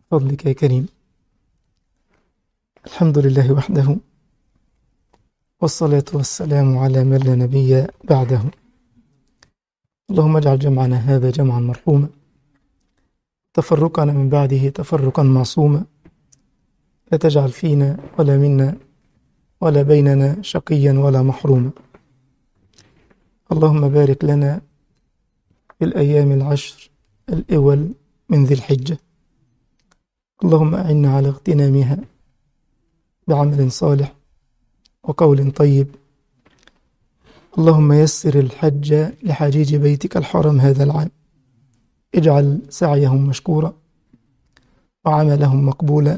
فضلك يا كريم الحمد لله وحده والصلاة والسلام على من لا نبي بعده اللهم اجعل جمعنا هذا جمعا مرحوما تفرقنا من بعده تفرقا معصوما لا تجعل فينا ولا منا ولا بيننا شقيا ولا محروما اللهم بارك لنا في الأيام العشر الأول من ذي الحجة اللهم أعنا على اغتنامها بعمل صالح وقول طيب اللهم يسر الحج لحجيج بيتك الحرام هذا العام اجعل سعيهم مشكورا وعملهم مقبولا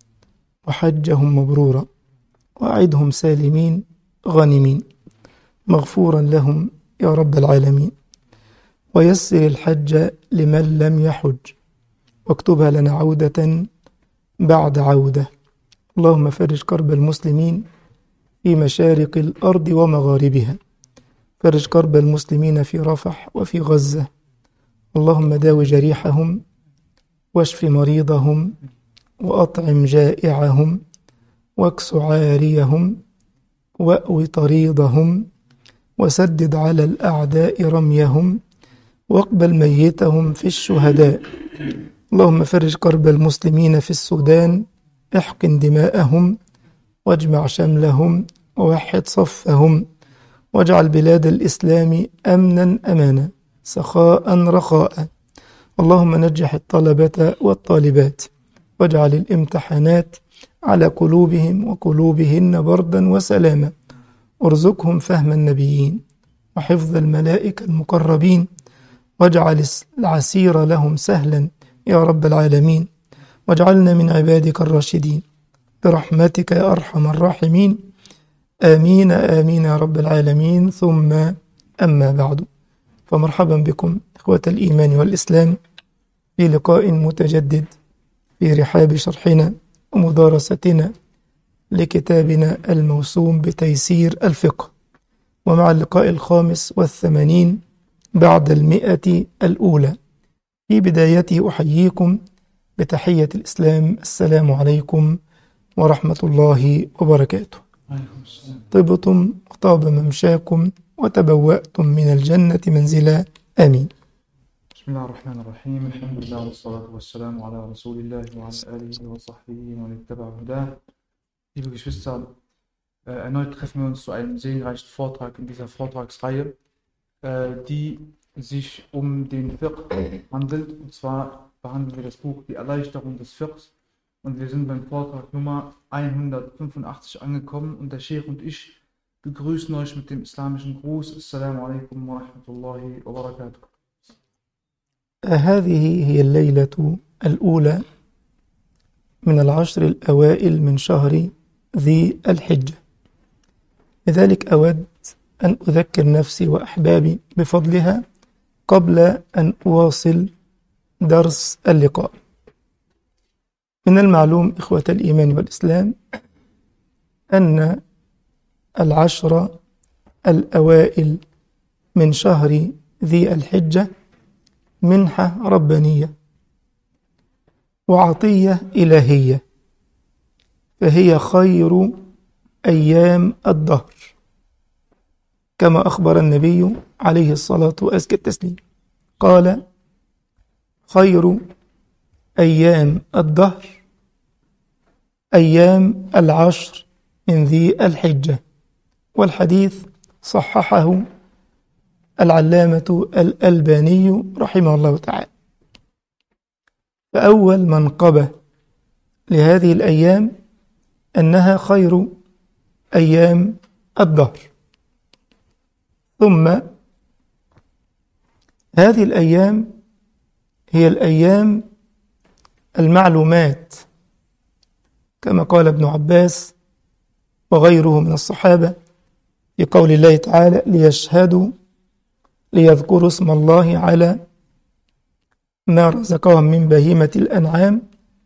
وحجهم مبرورا وأعدهم سالمين غانمين مغفورا لهم يا رب العالمين ويسر الحج لمن لم يحج واكتبها لنا عودة بعد عودة اللهم فرج كرب المسلمين في مشارق الأرض ومغاربها فرج كرب المسلمين في رفح وفي غزة اللهم داو جريحهم واشف مريضهم وأطعم جائعهم واكس عاريهم وأو طريضهم وسدد على الأعداء رميهم واقبل ميتهم في الشهداء اللهم فرج كرب المسلمين في السودان احقن دماءهم واجمع شملهم ووحد صفهم واجعل بلاد الإسلام أمنا أمانا سخاء رخاء اللهم نجح الطلبة والطالبات واجعل الامتحانات على قلوبهم وقلوبهن بردا وسلاما ارزقهم فهم النبيين وحفظ الملائكة المقربين واجعل العسير لهم سهلا يا رب العالمين واجعلنا من عبادك الراشدين برحمتك يا أرحم الراحمين آمين آمين يا رب العالمين ثم أما بعد فمرحبا بكم إخوة الإيمان والإسلام في لقاء متجدد في رحاب شرحنا ومدارستنا لكتابنا الموسوم بتيسير الفقه ومع اللقاء الخامس والثمانين بعد المئة الأولى في بدايته أحييكم بتحية الإسلام السلام عليكم ورحمة الله وبركاته طبتم وطاب ممشاكم وتبوأتم من الجنة منزلا آمين بسم الله الرحمن الرحيم الحمد لله والصلاة والسلام على رسول الله وعلى آله وصحبه ومن اتبع هداه Liebe Geschwister, äh, erneut treffen wir uns zu einem segenreichen Vortrag in dieser Vortragsreihe, äh, die sich um den Fiqh handelt. Und zwar behandeln wir das Buch Die Erleichterung des Fiqhs. Und wir sind beim Vortrag Nummer 185 angekommen und der Sheikh und ich begrüßen euch mit dem islamischen Gruß. Assalamu alaikum wa rahmatullahi wa barakatuh. هذه هي الليلة الأولى من العشر الأوائل من شهر ذي الحجة لذلك أود أن أذكر نفسي وأحبابي بفضلها قبل أن أواصل درس اللقاء من المعلوم إخوة الإيمان والإسلام أن العشر الأوائل من شهر ذي الحجة منحة ربانية وعطية إلهية فهي خير أيام الدهر كما أخبر النبي عليه الصلاة وأزكى التسليم قال خير أيام الدهر أيام العشر من ذي الحجة والحديث صححه العلامة الألباني رحمه الله تعالى فأول منقبة لهذه الأيام أنها خير أيام الدهر ثم هذه الأيام هي الأيام المعلومات كما قال ابن عباس وغيره من الصحابة في قول الله تعالى ليشهدوا ليذكروا اسم الله على ما رزقهم من بهيمة الأنعام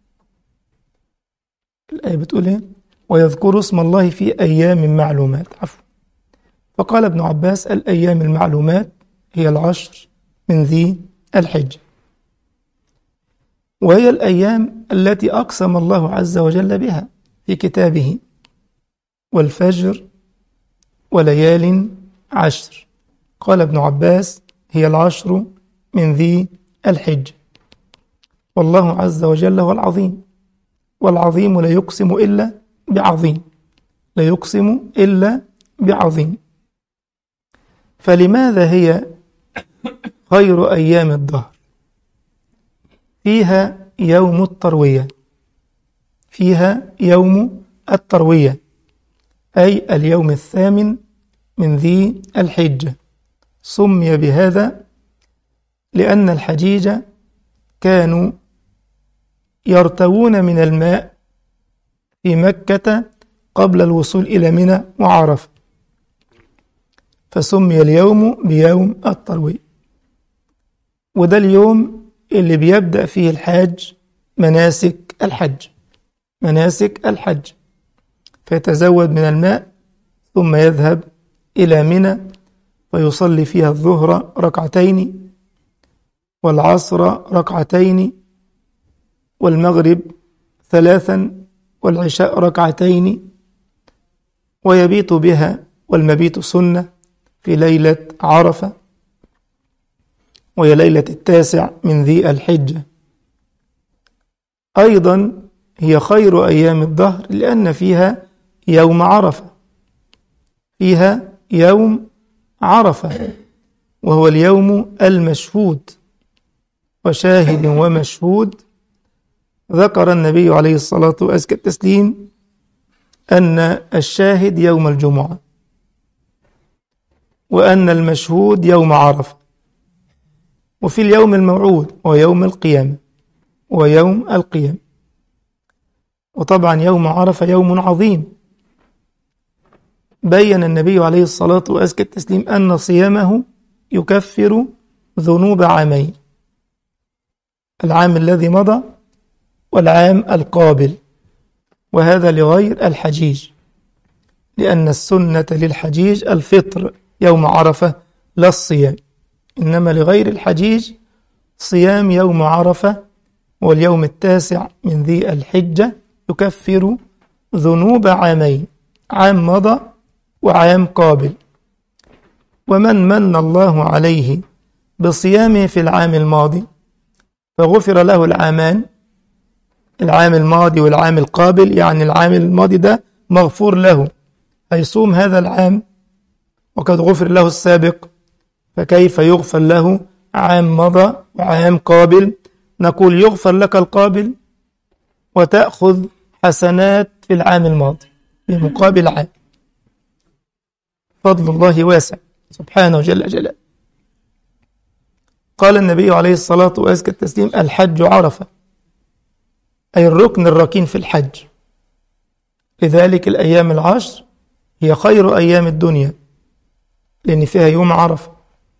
الآية بتقول إيه؟ ويذكروا اسم الله في أيام معلومات عفوا فقال ابن عباس الأيام المعلومات هي العشر من ذي الحجة وهي الأيام التي أقسم الله عز وجل بها في كتابه والفجر وليال عشر قال ابن عباس هي العشر من ذي الحج والله عز وجل هو العظيم والعظيم لا يقسم إلا بعظيم لا يقسم إلا بعظيم فلماذا هي خير أيام الدهر فيها يوم التروية فيها يوم التروية أي اليوم الثامن من ذي الحجة سمي بهذا لأن الحجيج كانوا يرتوون من الماء في مكة قبل الوصول إلى منى وعرفة فسمي اليوم بيوم التروية وده اليوم اللي بيبدأ فيه الحاج مناسك الحج مناسك الحج فيتزود من الماء ثم يذهب إلى منى ويصلي فيها الظهر ركعتين والعصر ركعتين والمغرب ثلاثا والعشاء ركعتين ويبيت بها والمبيت سنة في ليلة عرفة وهي ليلة التاسع من ذي الحجة أيضا هي خير أيام الدهر لأن فيها يوم عرفة فيها يوم عرفة وهو اليوم المشهود وشاهد ومشهود ذكر النبي عليه الصلاة وأزكى التسليم أن الشاهد يوم الجمعة وأن المشهود يوم عرفة وفي اليوم الموعود ويوم القيامة ويوم القيامة وطبعا يوم عرفة يوم عظيم بين النبي عليه الصلاة وأزكى التسليم أن صيامه يكفر ذنوب عامين العام الذي مضى والعام القابل وهذا لغير الحجيج لأن السنة للحجيج الفطر يوم عرفة لا الصيام إنما لغير الحجيج صيام يوم عرفة واليوم التاسع من ذي الحجة يكفر ذنوب عامين عام مضى وعام قابل ومن من الله عليه بصيامه في العام الماضي فغفر له العامان العام الماضي والعام القابل يعني العام الماضي ده مغفور له هيصوم هذا العام وقد غفر له السابق فكيف يغفر له عام مضى وعام قابل نقول يغفر لك القابل وتأخذ حسنات في العام الماضي بمقابل عام فضل الله واسع سبحانه جل جلاله قال النبي عليه الصلاة وأزكى التسليم الحج عرفة أي الركن الركين في الحج لذلك الأيام العشر هي خير أيام الدنيا لأن فيها يوم عرفة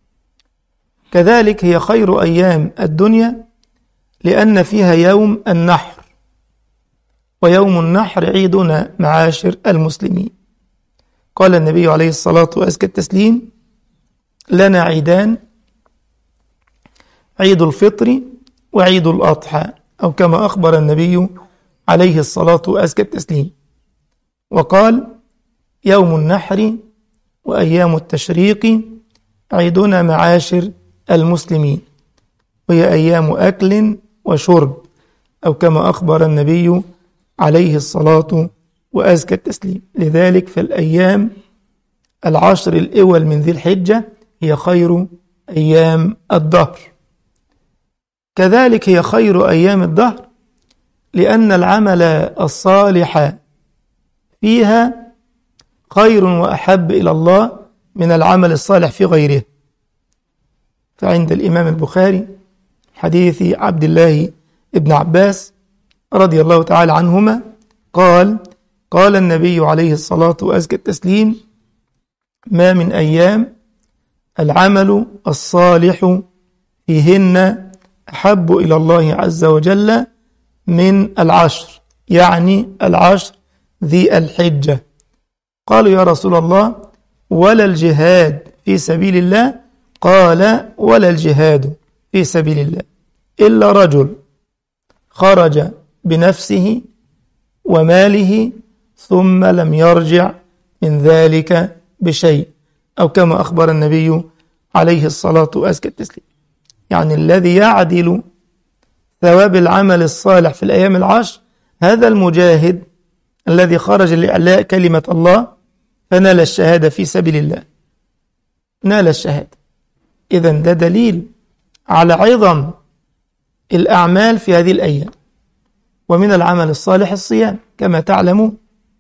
كذلك هي خير أيام الدنيا لأن فيها يوم النحر ويوم النحر عيدنا معاشر المسلمين قال النبي عليه الصلاة وأزكى التسليم لنا عيدان عيد الفطر وعيد الأضحى أو كما أخبر النبي عليه الصلاة وأزكى التسليم وقال يوم النحر وأيام التشريق عيدنا معاشر المسلمين وهي أيام أكل وشرب أو كما أخبر النبي عليه الصلاة وأزكى التسليم لذلك فالأيام العشر الأول من ذي الحجة هي خير أيام الدهر كذلك هي خير أيام الدهر لأن العمل الصالح فيها خير وأحب إلى الله من العمل الصالح في غيره فعند الإمام البخاري حديث عبد الله ابن عباس رضي الله تعالى عنهما قال قال النبي عليه الصلاة وأزكى التسليم ما من أيام العمل الصالح فيهن أحب إلى الله عز وجل من العشر يعني العشر ذي الحجة قالوا يا رسول الله ولا الجهاد في سبيل الله قال ولا الجهاد في سبيل الله إلا رجل خرج بنفسه وماله ثم لم يرجع من ذلك بشيء أو كما أخبر النبي عليه الصلاة وأزكى التسليم يعني الذي يعدل ثواب العمل الصالح في الأيام العشر هذا المجاهد الذي خرج لإعلاء كلمة الله فنال الشهادة في سبيل الله نال الشهادة إذا ده دليل على عظم الأعمال في هذه الأيام ومن العمل الصالح الصيام كما تعلمون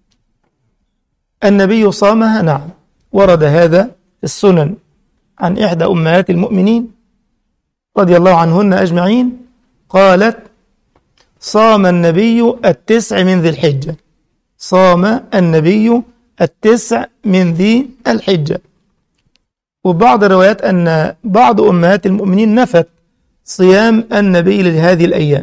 النبي صامها نعم ورد هذا في السنن عن إحدى أمهات المؤمنين رضي الله عنهن أجمعين قالت صام النبي التسع من ذي الحجة صام النبي التسع من ذي الحجة وبعض الروايات أن بعض أمهات المؤمنين نفت صيام النبي لهذه الأيام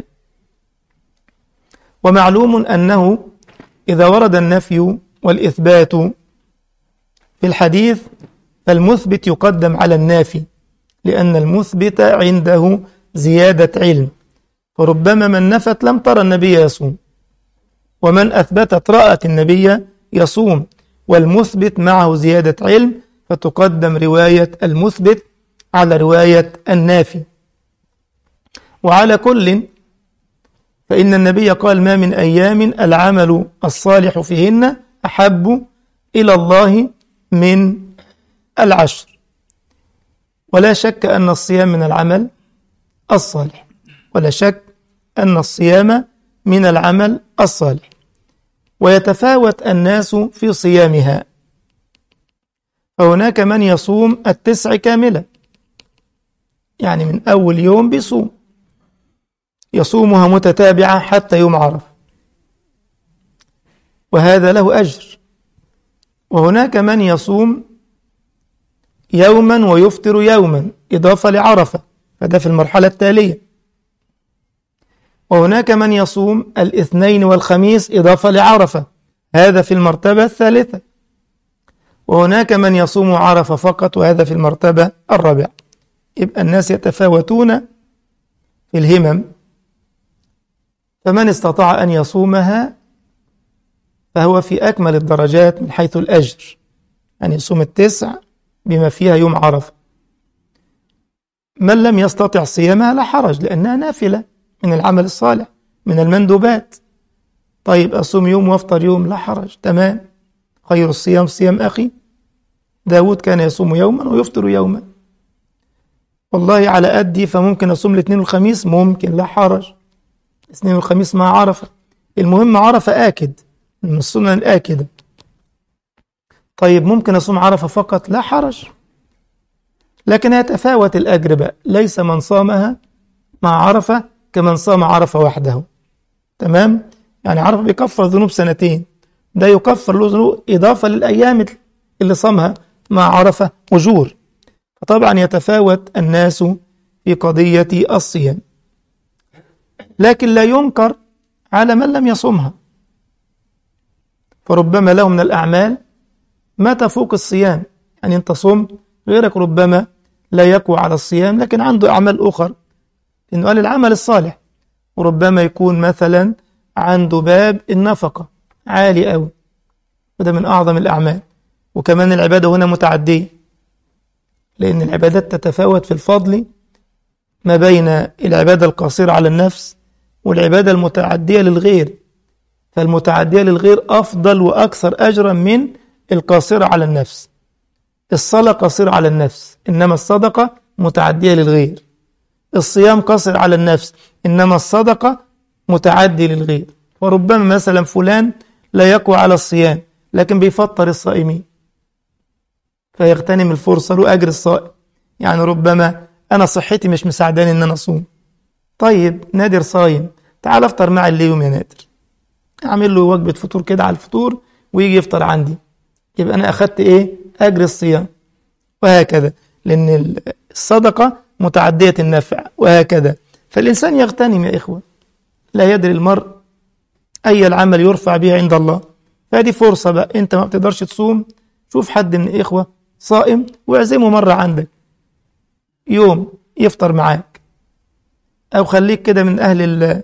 ومعلوم أنه إذا ورد النفي والإثبات في الحديث فالمثبت يقدم على النافي لأن المثبت عنده زيادة علم فربما من نفت لم ترى النبي يصوم ومن أثبتت رأت النبي يصوم والمثبت معه زيادة علم فتقدم رواية المثبت على رواية النافي وعلى كل فإن النبي قال ما من أيام العمل الصالح فيهن أحب إلى الله من العشر ولا شك أن الصيام من العمل الصالح ولا شك أن الصيام من العمل الصالح ويتفاوت الناس في صيامها فهناك من يصوم التسع كاملة يعني من أول يوم بيصوم يصومها متتابعة حتى يوم عرفة وهذا له أجر وهناك من يصوم يوما ويفطر يوما إضافة لعرفة فده في المرحلة التالية وهناك من يصوم الاثنين والخميس إضافة لعرفة هذا في المرتبة الثالثة وهناك من يصوم عرفة فقط وهذا في المرتبة الرابعة يبقى الناس يتفاوتون في الهمم فمن استطاع أن يصومها فهو في أكمل الدرجات من حيث الأجر يعني يصوم التسع بما فيها يوم عرفة من لم يستطع صيامها لا حرج لأنها نافلة من العمل الصالح من المندوبات طيب أصوم يوم وافطر يوم لا حرج تمام خير الصيام صيام أخي داود كان يصوم يوما ويفطر يوما والله على قدي فممكن أصوم الاثنين والخميس ممكن لا حرج الاثنين والخميس مع عرفة المهم عرفة آكد من السنن الآكدة طيب ممكن أصوم عرفة فقط لا حرج لكن يتفاوت الأجر بقى ليس من صامها مع عرفة كمن صام عرفة وحده تمام يعني عرفة بيكفر ذنوب سنتين ده يكفر له ذنوب إضافة للأيام اللي صامها مع عرفة أجور فطبعا يتفاوت الناس في قضية الصيام لكن لا ينكر على من لم يصمها فربما له من الأعمال ما تفوق الصيام يعني أنت صمت غيرك ربما لا يقوى على الصيام لكن عنده أعمال أخر إنه قال العمل الصالح وربما يكون مثلا عنده باب النفقة عالي أوي وده من أعظم الأعمال وكمان العبادة هنا متعدية لأن العبادات تتفاوت في الفضل ما بين العبادة القصيرة على النفس والعبادة المتعدية للغير فالمتعدية للغير أفضل وأكثر أجرا من القاصرة على النفس الصلاة قصيرة على النفس إنما الصدقة متعدية للغير الصيام قصر على النفس إنما الصدقة متعدي للغير وربما مثلا فلان لا يقوى على الصيام لكن بيفطر الصائمين فيغتنم الفرصة له أجر الصائم يعني ربما أنا صحتي مش مساعداني إن أنا أصوم طيب نادر صايم تعال افطر معي اليوم يا نادر أعمل له وجبة فطور كده على الفطور ويجي يفطر عندي يبقى أنا أخدت إيه أجر الصيام وهكذا لأن الصدقة متعدية النفع وهكذا فالإنسان يغتنم يا إخوة لا يدري المرء أي العمل يرفع به عند الله فهذه فرصة بقى أنت ما بتقدرش تصوم شوف حد من الإخوة صائم واعزمه مرة عندك يوم يفطر معاك أو خليك كده من أهل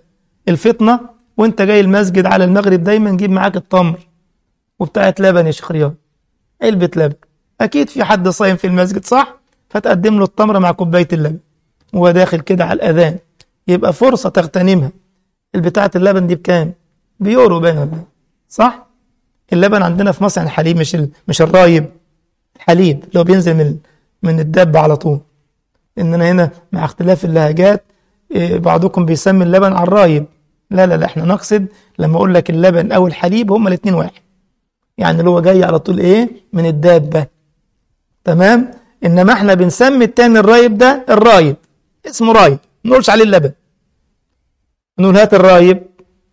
الفطنة وانت جاي المسجد على المغرب دايما جيب معاك التمر وبتاعت لبن يا شيخ رياض علبة لبن أكيد في حد صايم في المسجد صح فتقدم له التمر مع كوباية اللبن وهو داخل كده على الأذان يبقى فرصة تغتنمها البتاعة اللبن دي بكام بيورو باين صح اللبن عندنا في مصر يعني حليب مش ال... مش الرايب حليب اللي هو بينزل من من الدب على طول اننا هنا مع اختلاف اللهجات إيه، بعضكم بيسمي اللبن على الرايب لا لا لا احنا نقصد لما اقول لك اللبن او الحليب هما الاثنين واحد يعني اللي هو جاي على طول ايه من الدابه تمام انما احنا بنسمي التاني الرايب ده الرايب اسمه رايب ما نقولش عليه اللبن نقول هات الرايب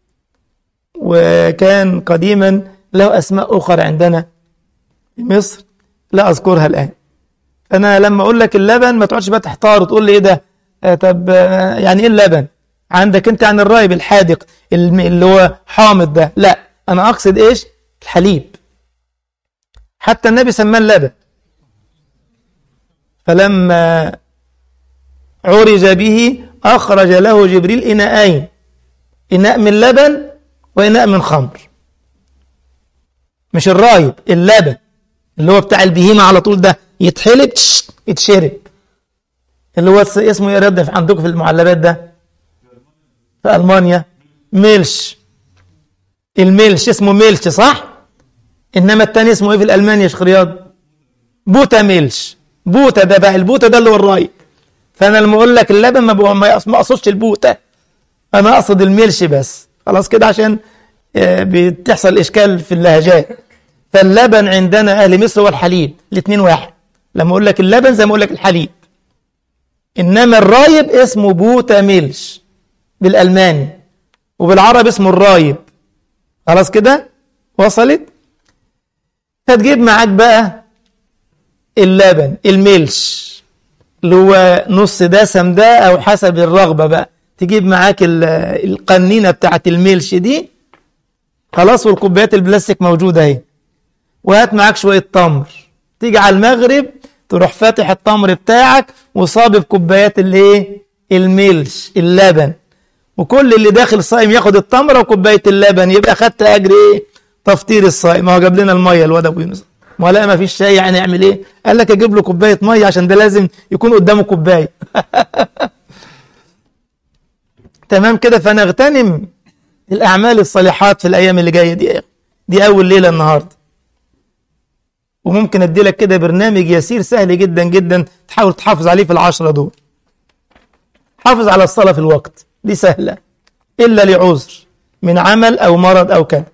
وكان قديما له اسماء اخرى عندنا في مصر لا اذكرها الان انا لما اقول لك اللبن ما تقعدش بقى تحتار وتقول لي ايه ده آه طب آه يعني ايه اللبن عندك انت عن الرايب الحادق الم- اللي هو حامض ده لا انا اقصد ايش الحليب حتى النبي سماه اللبن فلما عرج به أخرج له جبريل إناءين إناء من لبن وإناء من خمر مش الرايب اللبن اللي هو بتاع البهيمة على طول ده يتحلب تش، يتشرب اللي هو اسمه ايه يا رياض في- عندكم في المعلبات ده في ألمانيا ميلش الميلش اسمه ميلش صح إنما التاني اسمه ايه في الألمانيا يا شيخ رياض بوتا ميلش بوتا ده بقى البوتا ده اللي هو الرايب فانا لما اقول لك اللبن ما بقى- ما ما اقصدش البوته انا اقصد الملش بس خلاص كده عشان آه، بتحصل اشكال في اللهجات فاللبن عندنا اهل مصر هو الحليب الاثنين واحد لما اقول لك اللبن زي ما اقول لك الحليب انما الرايب اسمه بوتا ميلش بالالماني وبالعربي اسمه الرايب خلاص كده وصلت هتجيب معاك بقى اللبن الملش اللي هو نص دسم ده او حسب الرغبه بقى تجيب معاك ال- القنينه بتاعت الملش دي خلاص والكوبايات البلاستيك موجوده اهي وهات معاك شويه تمر تيجي على المغرب تروح فاتح التمر بتاعك وصابب كوبايات الايه الملش اللبن وكل اللي داخل صايم ياخد التمره وكوبايه اللبن يبقى خدت اجر ايه تفطير الصائم ما هو جاب لنا الميه الواد ابو يونس ما لا ما فيش شاي يعني يعمل ايه قال لك اجيب له كوبايه ميه عشان ده لازم يكون قدامه كوبايه تمام كده فنغتنم الاعمال الصالحات في الايام اللي جايه دي دي اول ليله النهارده وممكن ادي لك كده برنامج يسير سهل جدا جدا تحاول تحافظ عليه في العشرة دول حافظ على الصلاة في الوقت دي سهلة إلا لعذر من عمل أو مرض أو كذا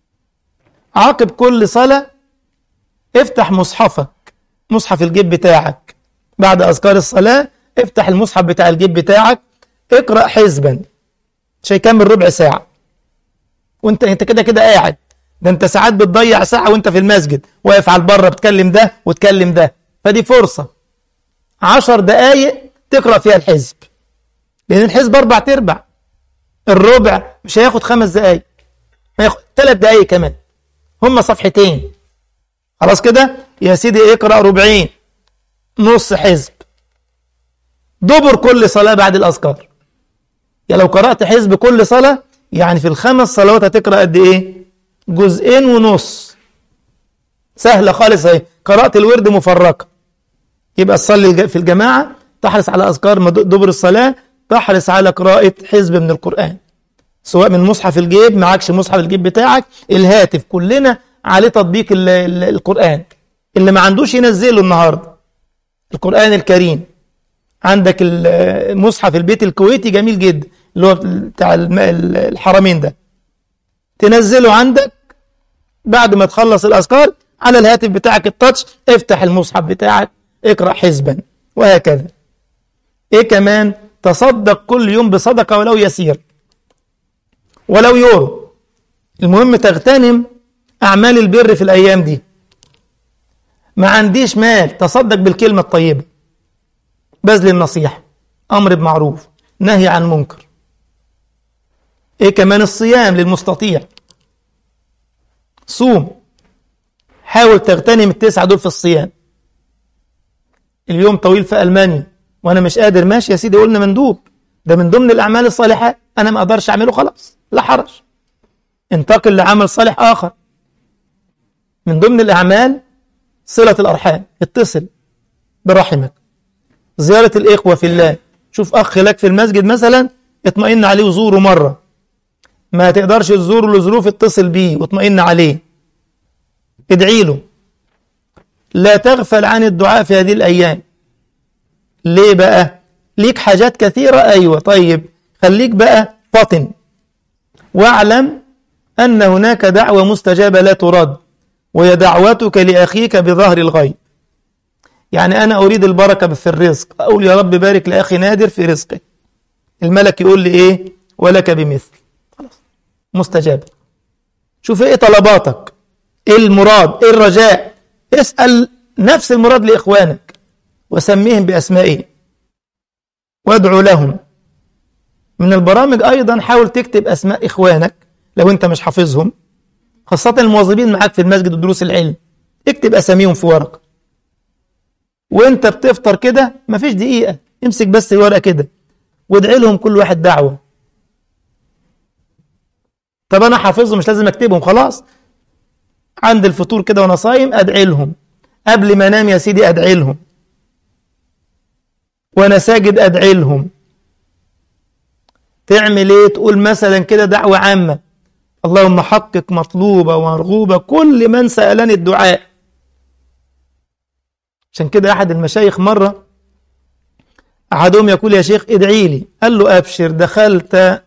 عقب كل صلاة افتح مصحفك مصحف الجيب بتاعك بعد أذكار الصلاة افتح المصحف بتاع الجيب بتاعك اقرأ حزبا مش هيكمل ربع ساعة وانت انت كده كده قاعد ده انت ساعات بتضيع ساعة وانت في المسجد واقف على البره بتكلم ده وتكلم ده فدي فرصة عشر دقايق تقرأ فيها الحزب لأن الحزب أربع تربع الربع مش هياخد خمس دقايق هياخد ثلاث دقايق كمان هم صفحتين خلاص كده يا سيدي اقرأ ربعين نص حزب دبر كل صلاة بعد الأذكار يعني لو قرأت حزب كل صلاة يعني في الخمس صلوات هتقرأ قد إيه جزئين ونص سهلة خالص اهي قراءة الورد مفرقة يبقى تصلي في الجماعة تحرص على أذكار مد- دبر الصلاة تحرص على قراءة حزب من القرآن سواء من مصحف الجيب معكش مصحف الجيب بتاعك الهاتف كلنا عليه تطبيق ال- ال- القرآن اللي ما عندوش ينزله النهاردة القرآن الكريم عندك ال- مصحف البيت الكويتي جميل جدا اللي هو بتاع الم- الحرمين ده تنزله عندك بعد ما تخلص الأذكار على الهاتف بتاعك التاتش افتح المصحف بتاعك اقرأ حزبا وهكذا ايه كمان تصدق كل يوم بصدقة ولو يسير ولو يورو المهم تغتنم أعمال البر في الأيام دي ما عنديش مال تصدق بالكلمة الطيبة بذل النصيحة أمر بمعروف نهي عن منكر ايه كمان الصيام للمستطيع صوم حاول تغتنم التسعة دول في الصيام اليوم طويل في ألمانيا وأنا مش قادر ماشي يا سيدي قلنا مندوب ده من ضمن الأعمال الصالحة أنا ما أقدرش أعمله خلاص لا حرج انتقل لعمل صالح آخر من ضمن الأعمال صلة الأرحام اتصل برحمك زيارة الإخوة في الله شوف أخ لك في المسجد مثلا اطمئن عليه وزوره مرة ما تقدرش تزوره لظروف اتصل بيه واطمئن عليه ادعي له لا تغفل عن الدعاء في هذه الأيام ليه بقى ليك حاجات كثيرة أيوة طيب خليك بقى فاطن واعلم أن هناك دعوة مستجابة لا ترد وهي دعوتك لأخيك بظهر الغيب يعني أنا أريد البركة في الرزق أقول يا رب بارك لأخي نادر في رزقه الملك يقول لي إيه ولك بمثل خلاص مستجاب شوف إيه طلباتك إيه المراد إيه الرجاء اسأل نفس المراد لإخوانك وسميهم بأسمائهم وادعو لهم من البرامج أيضا حاول تكتب أسماء إخوانك لو أنت مش حافظهم خاصة المواظبين معاك في المسجد ودروس العلم اكتب أساميهم في ورقة وانت بتفطر كده مفيش دقيقة امسك بس الورقة كده وادعي لهم كل واحد دعوة طب أنا حافظهم مش لازم أكتبهم خلاص عند الفطور كده وأنا صايم أدعي لهم قبل ما أنام يا سيدي أدعي لهم وأنا ساجد أدعي لهم تعمل إيه تقول مثلا كده دعوة عامة اللهم حقق مطلوبة ومرغوبة كل من سألني الدعاء عشان كده أحد المشايخ مرة أحدهم يقول يا شيخ ادعي لي قال له أبشر دخلت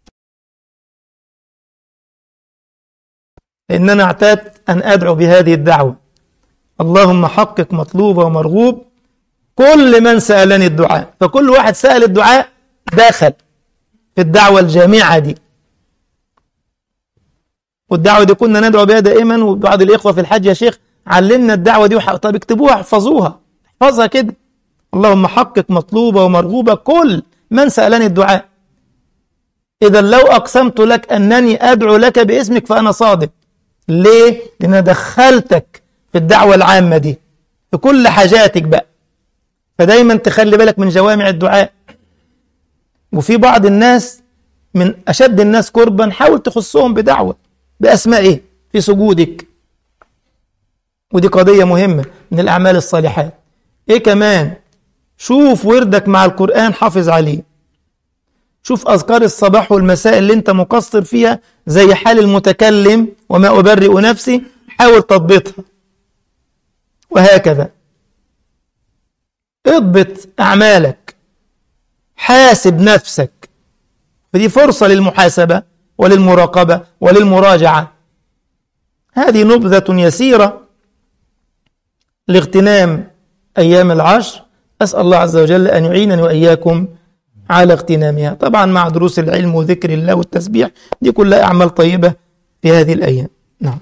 إن أنا اعتدت أن أدعو بهذه الدعوة اللهم حقق مطلوب ومرغوب كل من سألني الدعاء فكل واحد سأل الدعاء دخل في الدعوة الجامعة دي والدعوة دي كنا ندعو بها دائما وبعض الإخوة في الحج يا شيخ علمنا الدعوة دي وح... طب اكتبوها احفظوها احفظها كده اللهم حقق مطلوبة ومرغوبة كل من سألني الدعاء إذا لو أقسمت لك أنني أدعو لك باسمك فأنا صادق ليه؟ لأن دخلتك في الدعوة العامة دي في كل حاجاتك بقى فدايما تخلي بالك من جوامع الدعاء وفي بعض الناس من أشد الناس كربا حاول تخصهم بدعوة بأسمائه في سجودك ودي قضية مهمة من الأعمال الصالحات إيه كمان شوف وردك مع القرآن حافظ عليه شوف أذكار الصباح والمساء اللي أنت مقصر فيها زي حال المتكلم وما أبرئ نفسي حاول تضبطها وهكذا اضبط أعمالك حاسب نفسك فدي فرصة للمحاسبة وللمراقبة وللمراجعة هذه نبذة يسيرة لاغتنام أيام العشر أسأل الله عز وجل أن يعينني وإياكم على اغتنامها طبعا مع دروس العلم وذكر الله والتسبيح دي كلها أعمال طيبة في هذه الأيام نعم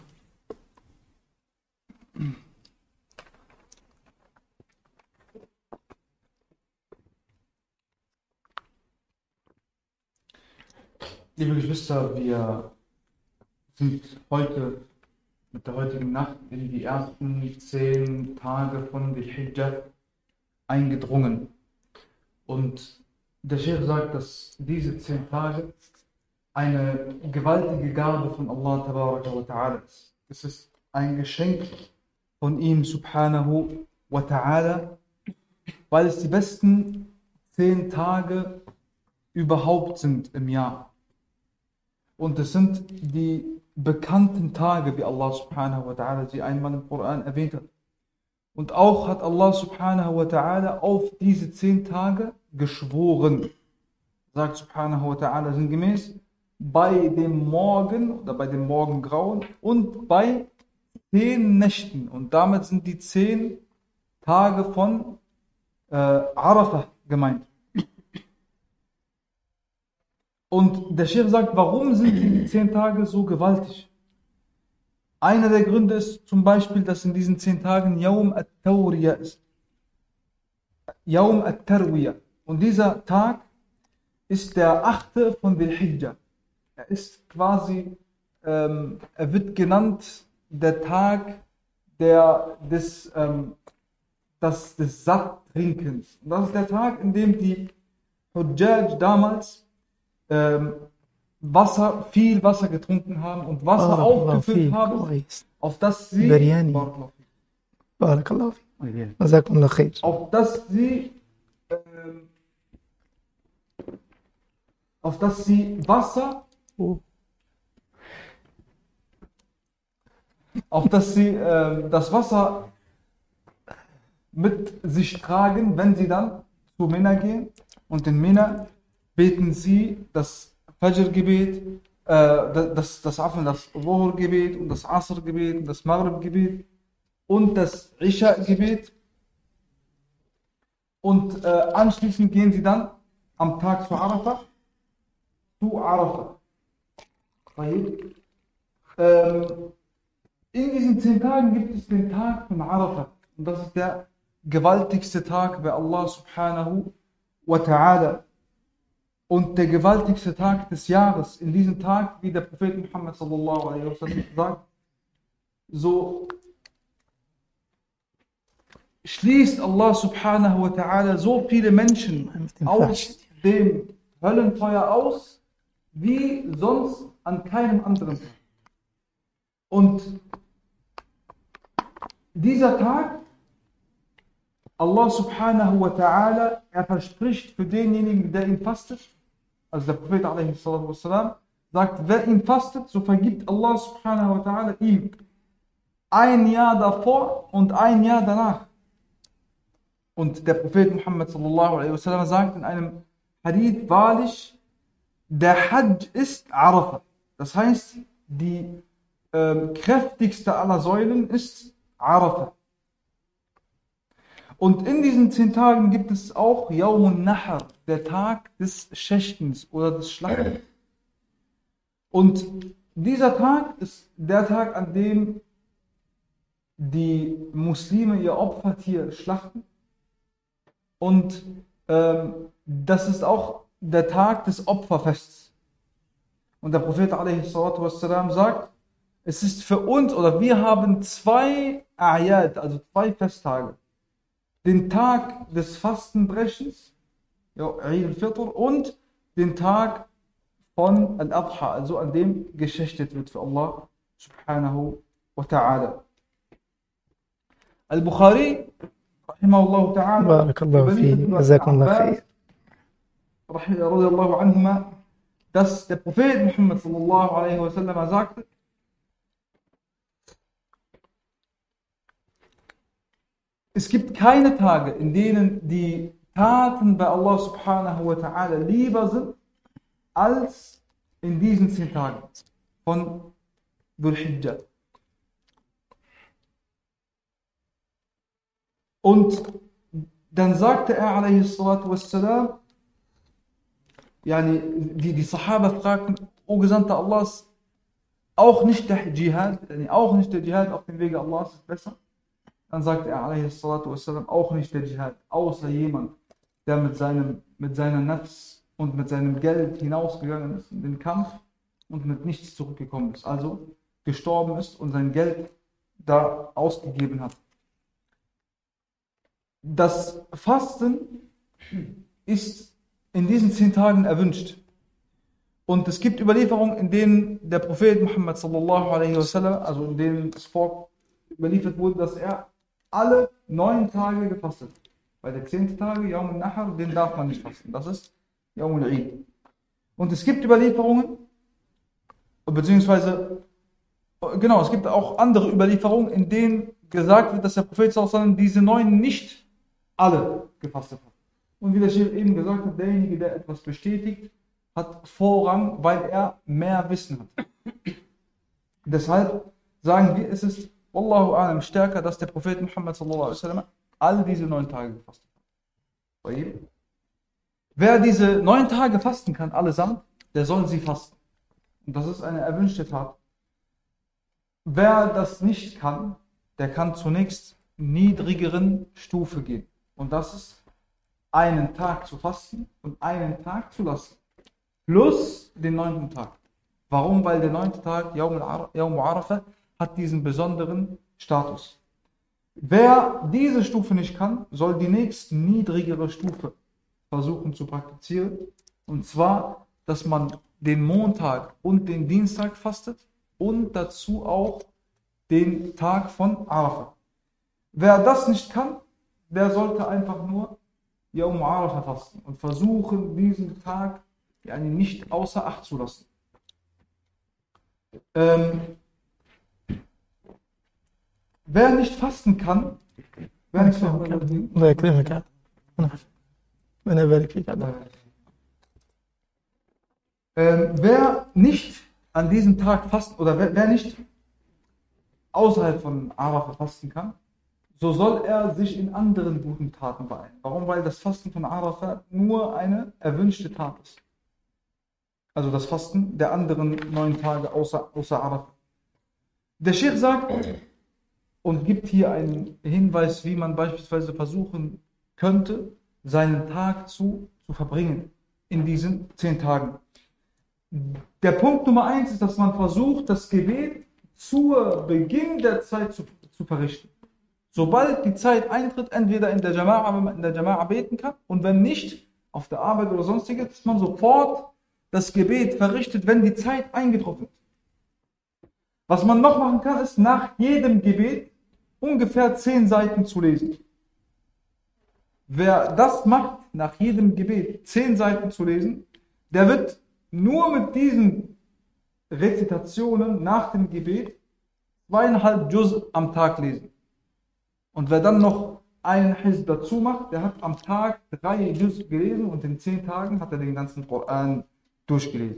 Liebe Geschwister, wir sind heute mit der heutigen Nacht in die ersten zehn Tage von Dhul Hijjah eingedrungen. Und der Sheikh sagt, dass diese zehn Tage eine gewaltige Gabe von Allah Tabaraka wa Ta'ala ist. Es ist ein Geschenk von ihm Subhanahu wa Ta'ala, weil es die besten zehn Tage überhaupt sind im Jahr. Und es sind die bekannten Tage, wie Allah subhanahu wa ta'ala sie einmal im Koran erwähnt hat. Und auch hat Allah subhanahu wa ta'ala auf diese zehn Tage geschworen. Sagt subhanahu wa ta'ala sinngemäß, bei dem Morgen oder bei dem Morgengrauen und bei zehn Nächten. Und damit sind die zehn Tage von äh, Arafah gemeint. Und der Sheikh sagt, warum sind die zehn Tage so gewaltig? Einer der Gründe ist zum Beispiel, dass in diesen zehn Tagen Yawm at-Tawriya ist. Yawm at-Tarwiya. Und dieser Tag ist der achte von Dhul Hijjah. Er ist quasi, ähm, er wird genannt der Tag der, des, ähm, das, des Satttrinkens. Und das ist der Tag, in dem die Hujjaj damals ähm, Wasser, viel Wasser getrunken haben und Wasser بارك الله aufgefüllt فيك haben, كويس auf das sie, Biryani. Barakallahu fik. بارك الله فيك جزاكم الله خير auf dass sie, ähm, auf dass sie Wasser, auf dass sie ähm, das Wasser mit sich tragen, wenn sie dann zu Mina gehen. Und in Mina beten sie das Fajr-Gebet, äh, das, das, das, das Dhuhr-Gebet und das Asr-Gebet und das Maghrib-Gebet und das Isha-Gebet. Und äh, anschließend gehen sie dann am Tag zu Arafah, zu Arafah. طيب. Ähm, in diesen zehn Tagen gibt es den Tag von Arafah. Und das ist der gewaltigste Tag bei Allah subhanahu wa ta'ala. Und der gewaltigste Tag des Jahres. In diesem Tag, wie der Prophet Muhammad sallallahu alaihi wasallam sagt, so schließt Allah subhanahu wa ta'ala so viele Menschen mit dem aus Fleisch. dem Höllenfeuer aus, wie sonst an keinem anderen Tag. Und dieser Tag, Allah subhanahu wa ta'ala, er verspricht für denjenigen, der ihn fastet, also der Prophet alaihi salatu wassalam, sagt, wer ihn fastet, so vergibt Allah subhanahu wa ta'ala ihm ein Jahr davor und ein Jahr danach. Und der Prophet Muhammad sallallahu alaihi wasallam sagt in einem Hadith, wahrlich, der Hajj ist Arafah. Das heißt, die ähm, kräftigste aller Säulen ist Arafah. Und in diesen zehn Tagen gibt es auch Yawmun Nahar, der Tag des Schächtens oder des Schlachtens. Und dieser Tag ist der Tag, an dem die Muslime ihr Opfertier schlachten. Und ähm, das ist auch der Tag des Opferfests. Und der Prophet a.s. sagt, es ist für uns oder wir haben zwei Ayat, also zwei Festtage. Den Tag des Fastenbrechens, ja, Eid al-Fitr, und den Tag von Al-Adha, also an dem geschächtet wird für Allah subhanahu wa ta'ala. Al-Bukhari, rahimahullah ta'ala, بارك الله فيك جزاكم الله خير رضي الله عنهما, dass der Prophet Muhammad sallallahu alaihi wasallam sagte, es gibt keine Tage, in denen die Taten bei Allah subhanahu wa ta'ala lieber sind, als in diesen zehn Tagen von Dhul Hijjah. Und dann sagte er, alaihi salatu wassalam, yani, die, die Sahaba fragten, O Gesandter Allahs, auch nicht der Dschihad, yani auch nicht der Dschihad auf dem Wege Allahs ist besser? Dann sagte er, alaihi salatu wassalam, auch nicht der Dschihad, außer jemand, der mit, seinem, mit seiner Nafs und mit seinem Geld hinausgegangen ist in den Kampf und mit nichts zurückgekommen ist. Also gestorben ist und sein Geld da ausgegeben hat. Das Fasten ist in diesen zehn Tagen erwünscht. Und es gibt Überlieferungen, in denen der Prophet Muhammad sallallahu alaihi wasallam, also in denen es vor überliefert wurde, dass er alle neun Tage gefastet hat. Weil der zehnte Tage, Yawm al-Nahar, den darf man nicht fasten. Das ist Yawm al-Eid. Und es gibt Überlieferungen, beziehungsweise, genau, es gibt auch andere Überlieferungen, in denen gesagt wird, dass der Prophet sallallahu alaihi wasallam diese neun nicht alle gefastet hat. Und wie der Sheikh eben gesagt hat, derjenige, der etwas bestätigt, hat Vorrang, weil er mehr Wissen hat. Deshalb sagen wir, es ist, Wallahu alam, stärker, dass der Prophet Muhammad sallallahu alaihi wasallam all diese neun Tage gefastet hat. Wer diese neun Tage fasten kann, allesamt, der soll sie fasten. Und das ist eine erwünschte Tat. Wer das nicht kann, der kann zunächst niedrigeren Stufe gehen. Und das ist einen Tag zu fasten und einen Tag zu lassen. Plus den neunten Tag. Warum? Weil der neunte Tag, Yawm Arafah, hat diesen besonderen Status. Wer diese Stufe nicht kann, soll die nächste niedrigere Stufe versuchen zu praktizieren. Und zwar, dass man den Montag und den Dienstag fastet und dazu auch den Tag von Arafah. Wer das nicht kann, der sollte einfach nur Yawm Arafah fasten und versuchen, diesen Tag yani nicht außer Acht zu lassen. Ähm, wer nicht fasten kann, wer nicht fasten kann, الله يكرمك يا عبد. ربنا يبارك فيك يا عبد. Ähm, wer nicht an diesem Tag fasten oder wer, wer nicht außerhalb von Arafah fasten kann, so soll er sich in anderen guten Taten beeilen. Warum? Weil das Fasten von Arafah nur eine erwünschte Tat ist. Also das Fasten der anderen neun Tage außer, außer Arafah. Der Sheikh sagt und gibt hier einen Hinweis, wie man beispielsweise versuchen könnte, seinen Tag zu, zu verbringen in diesen zehn Tagen. Der Punkt Nummer eins ist, dass man versucht, das Gebet zu Beginn der Zeit zu, zu verrichten. Sobald die Zeit eintritt, entweder in der Jama'a, wenn man in der Jama'a beten kann, und wenn nicht, auf der Arbeit oder sonstiges, dass man sofort das Gebet verrichtet, wenn die Zeit eingetroffen ist. Was man noch machen kann, ist nach jedem Gebet ungefähr zehn Seiten zu lesen. Wer das macht, nach jedem Gebet zehn Seiten zu lesen, der wird nur mit diesen Rezitationen nach dem Gebet zweieinhalb Juz am Tag lesen. Und wer dann noch einen Hizb dazu macht, der hat am Tag drei Juz gelesen und in zehn Tagen hat er den ganzen Koran durchgelesen.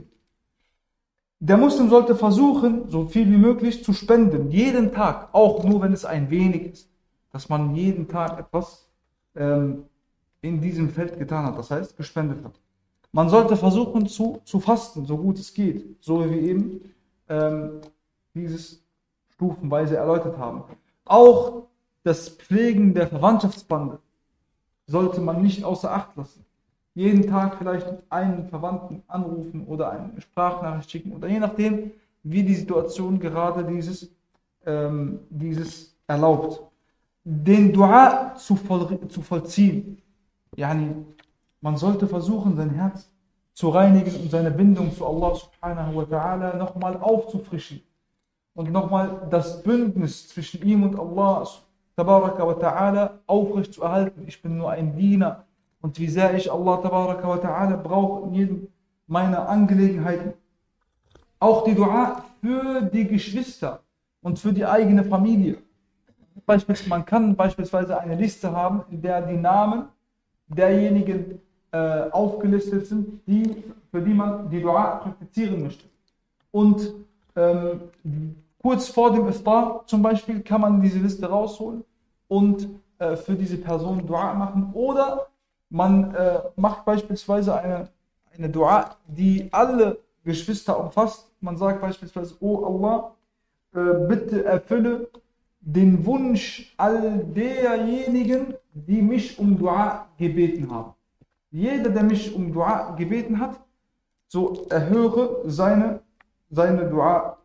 Der Muslim sollte versuchen, so viel wie möglich zu spenden, jeden Tag, auch nur wenn es ein wenig ist, dass man jeden Tag etwas ähm, in diesem Feld getan hat, das heißt gespendet hat. Man sollte versuchen zu, zu fasten, so gut es geht, so wie wir eben ähm, dieses stufenweise erläutert haben. Auch das Pflegen der Verwandtschaftsbande sollte man nicht außer Acht lassen. Jeden Tag vielleicht einen Verwandten anrufen oder eine Sprachnachricht schicken oder je nachdem, wie die Situation gerade dieses, ähm, dieses erlaubt. Den Dua zu, voll, zu vollziehen. Yani, man sollte versuchen, sein Herz zu reinigen und seine Bindung zu Allah subhanahu wa ta'ala nochmal aufzufrischen. Und nochmal das Bündnis zwischen ihm und Allah tabaraka wa ta'ala aufrecht zu erhalten. Ich bin nur ein Diener und wie sehr ich Allah tabaraka wa ta'ala brauche in jedem meiner Angelegenheiten. Auch die Dua für die Geschwister und für die eigene Familie. Beispielsweise, man kann beispielsweise eine Liste haben, in der die Namen derjenigen äh, aufgelistet sind, die, für die man die Dua praktizieren möchte. Und ähm, kurz vor dem Iftar zum Beispiel kann man diese Liste rausholen und äh, für diese Person Dua machen. Oder man äh, macht beispielsweise eine, eine Dua, die alle Geschwister umfasst. Man sagt beispielsweise, oh Allah, äh, bitte erfülle den Wunsch all derjenigen, die mich um Dua gebeten haben. Jeder, der mich um Dua gebeten hat, so erhöre seine, seine Dua.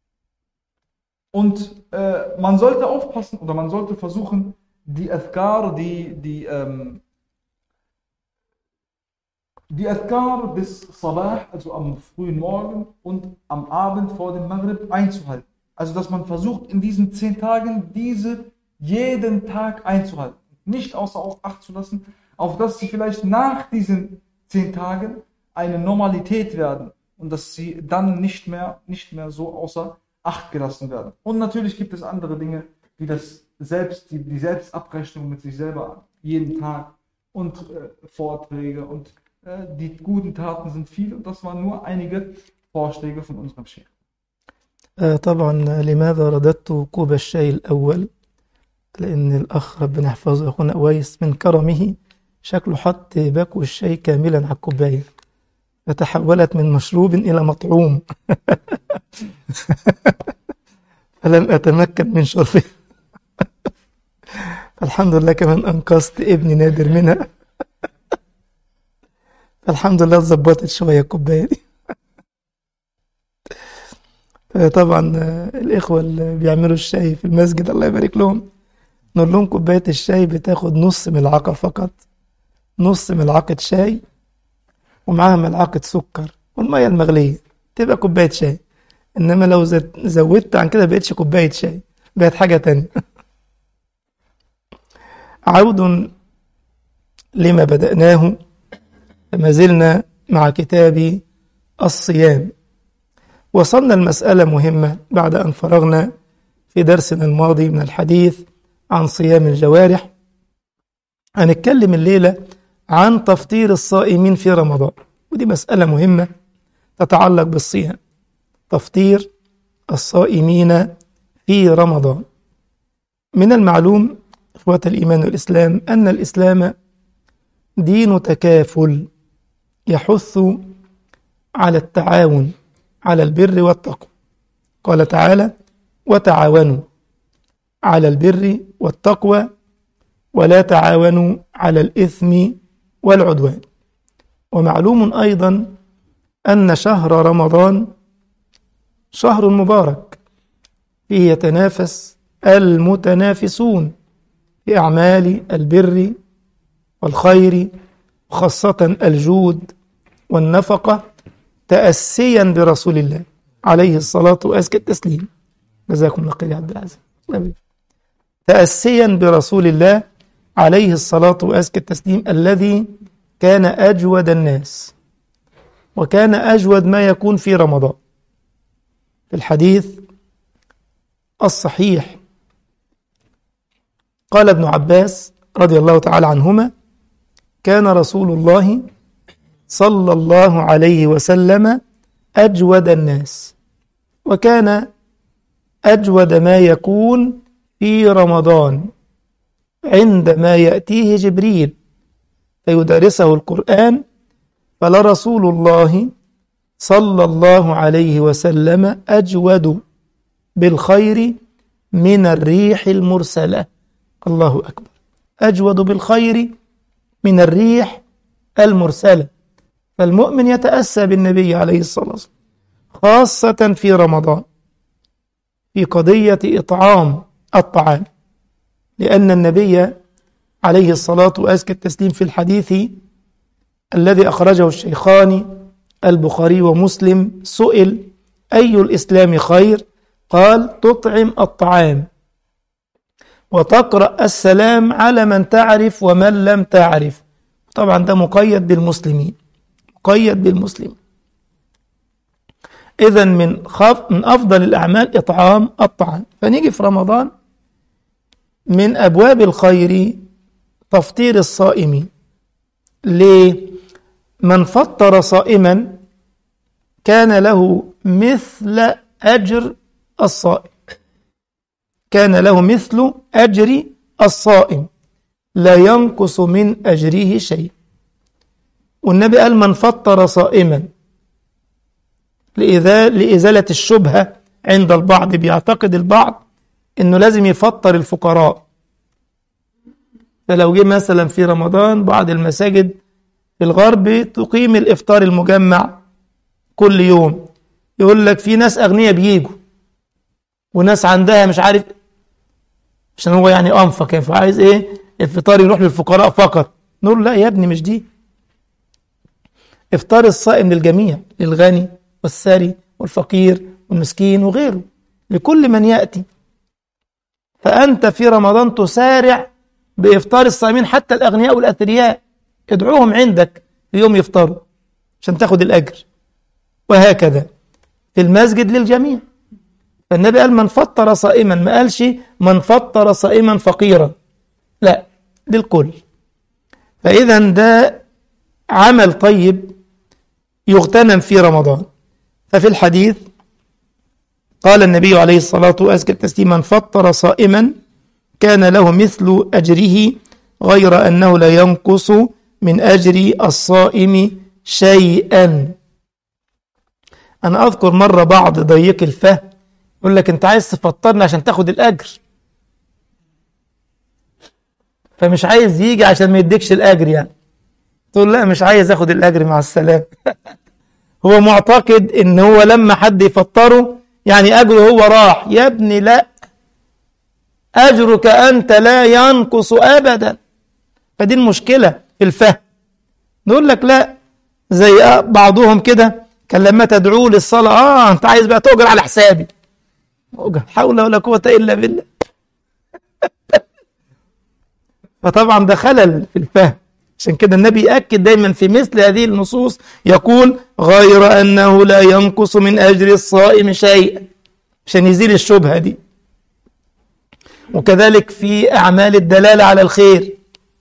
Und äh, man sollte aufpassen oder man sollte versuchen, die Azkar, die, die, ähm, die Azkar des Sabah, also am frühen Morgen und am Abend vor dem Maghrib einzuhalten. Also, dass man versucht, in diesen zehn Tagen diese jeden Tag einzuhalten. Nicht außer Acht zu lassen, auf dass sie vielleicht nach diesen zehn Tagen eine Normalität werden und dass sie dann nicht mehr, nicht mehr so außer Acht gelassen werden. Und natürlich gibt es andere Dinge, wie das Selbst, die, die Selbstabrechnung mit sich selber jeden Tag und äh, Vorträge und äh, die guten Taten sind viele und das waren nur einige Vorschläge von unserem Chef. آه، طبعا لماذا رددت كوب الشاي الأول لأن الأخ ربنا يحفظه أخونا أويس من كرمه شكله حط باكو الشاي كاملا على الكوباية فتحولت من مشروب إلى مطعوم فلم أتمكن من شربه الحمد لله كمان أنقذت ابني نادر منها الحمد لله اتظبطت شوية الكوباية دي طبعا آه، الإخوة اللي بيعملوا الشاي في المسجد الله يبارك لهم نقول لهم كوباية الشاي بتاخد نص ملعقة فقط نص ملعقة شاي ومعاها ملعقة سكر والمية المغلية تبقى كوباية شاي إنما لو زد- زودت عن كده بقتش كوباية شاي بقت حاجة تانية عود لما بدأناه فما زلنا مع كتاب الصيام وصلنا المسألة مهمة بعد أن فرغنا في درسنا الماضي من الحديث عن صيام الجوارح هنتكلم الليلة عن تفطير الصائمين في رمضان ودي مسألة مهمة تتعلق بالصيام تفطير الصائمين في رمضان من المعلوم إخوة الإيمان والإسلام أن الإسلام دين تكافل يحث على التعاون على البر والتقوى قال تعالى وتعاونوا على البر والتقوى ولا تعاونوا على الإثم والعدوان ومعلوم أيضا أن شهر رمضان شهر مبارك فيه يتنافس المتنافسون في أعمال البر والخير خاصة الجود والنفقة تأسيا برسول الله عليه الصلاة وأزكى التسليم جزاكم الله خير يا عبد العزيز الله يبارك. تأسيا برسول الله عليه الصلاة وأزكى التسليم الذي كان أجود الناس وكان أجود ما يكون في رمضان في الحديث الصحيح قال ابن عباس رضي الله تعالى عنهما كان رسول الله صلى الله عليه وسلم أجود الناس وكان أجود ما يكون في رمضان عندما يأتيه جبريل فيدرسه القرآن فلرسول الله صلى الله عليه وسلم أجود بالخير من الريح المرسلة الله أكبر أجود بالخير من الريح المرسلة فالمؤمن يتأسى بالنبي عليه الصلاة والسلام خاصة في رمضان في قضية إطعام الطعام لأن النبي عليه الصلاة وأزكى التسليم في الحديث الذي أخرجه الشيخان البخاري ومسلم سئل أي الإسلام خير قال تطعم الطعام وتقرأ السلام على من تعرف ومن لم تعرف طبعا ده مقيد بالمسلمين مقيد بالمسلمين إذا من خف من أفضل الأعمال إطعام الطعام فنيجي في رمضان من أبواب الخير تفطير الصائمين ليه؟ من فطر صائما كان له مثل أجر الصائم كان له مثل أجر الصائم لا ينقص من أجره شيء والنبي قال من فطر صائما لإزالة الشبهة عند البعض بيعتقد البعض انه لازم يفطر الفقراء فلو جه مثلا في رمضان بعض المساجد في الغرب تقيم الافطار المجمع كل يوم يقول لك في ناس اغنياء بيجوا وناس عندها مش عارف عشان هو يعني انفق يعني فعايز ايه الفطار يروح للفقراء فقط نقول لا يا ابني مش دي افطار الصائم للجميع للغني والثري والفقير والمسكين وغيره لكل من ياتي فأنت في رمضان تسارع بإفطار الصائمين حتى الأغنياء والأثرياء ادعوهم عندك في يوم يفطروا عشان تاخد الأجر وهكذا في المسجد للجميع فالنبي قال من فطر صائما ما قالش من فطر صائما فقيرا لا للكل فإذا ده عمل طيب يغتنم في رمضان ففي الحديث قال النبي عليه الصلاة والسلام من فطر صائما كان له مثل أجره غير أنه لا ينقص من أجر الصائم شيئا أنا أذكر مرة بعض ضيق الفهم يقول لك أنت عايز تفطرني عشان تاخد الأجر فمش عايز يجي عشان ما يديكش الأجر يعني تقول لا مش عايز أخد الأجر مع السلامة هو معتقد إن هو لما حد يفطره يعني أجره هو راح يا ابني لا أجرك أنت لا ينقص أبدا فدي المشكلة في الفهم نقول لك لا زي بعضهم كده كان لما تدعوه للصلاة اه انت عايز بقى تؤجر على حسابي أؤجر حول ولا قوة إلا بالله فطبعا ده خلل في الفهم عشان كده النبي يأكد دايما في مثل هذه النصوص يقول غير أنه لا ينقص من أجر الصائم شيئا عشان يزيل الشبهة دي وكذلك في أعمال الدلالة على الخير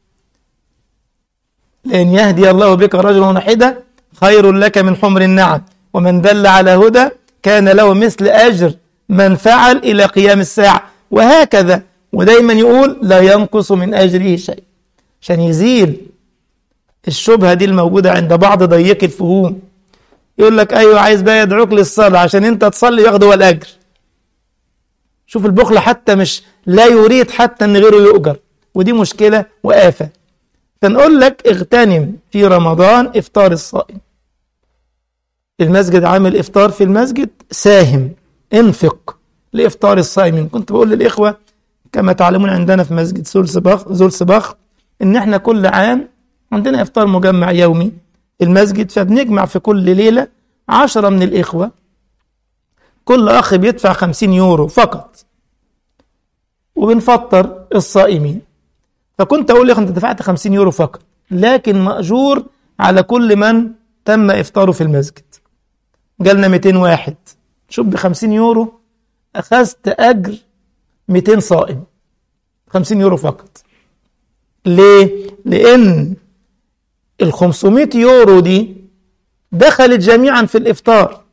لأن يهدي الله بك رجلا واحدا خير لك من حمر النعم ومن دل على هدى كان له مثل أجر من فعل إلى قيام الساعة وهكذا ودايما يقول لا ينقص من أجره شيء عشان يزيل الشبهة دي الموجودة عند بعض ضيق الفهوم يقول لك أيوة عايز بقى يدعوك للصلاة عشان أنت تصلي ياخد هو الأجر شوف البخل حتى مش لا يريد حتى أن غيره يؤجر ودي مشكلة وآفة فنقول لك اغتنم في رمضان إفطار الصائم المسجد عامل إفطار في المسجد ساهم انفق لإفطار الصائمين كنت بقول للإخوة كما تعلمون عندنا في مسجد زولسباخ زولسباخ إن إحنا كل عام عندنا إفطار مجمع يومي في المسجد فبنجمع في كل ليلة عشرة من الإخوة كل أخ بيدفع خمسين يورو فقط وبنفطر الصائمين فكنت أقول لك أنت دفعت خمسين يورو فقط لكن مأجور على كل من تم إفطاره في المسجد جالنا 200 واحد شوف ب 50 يورو أخذت أجر 200 صائم 50 يورو فقط ليه؟ لأن ال 500 يورو دي دخلت جميعا في الإفطار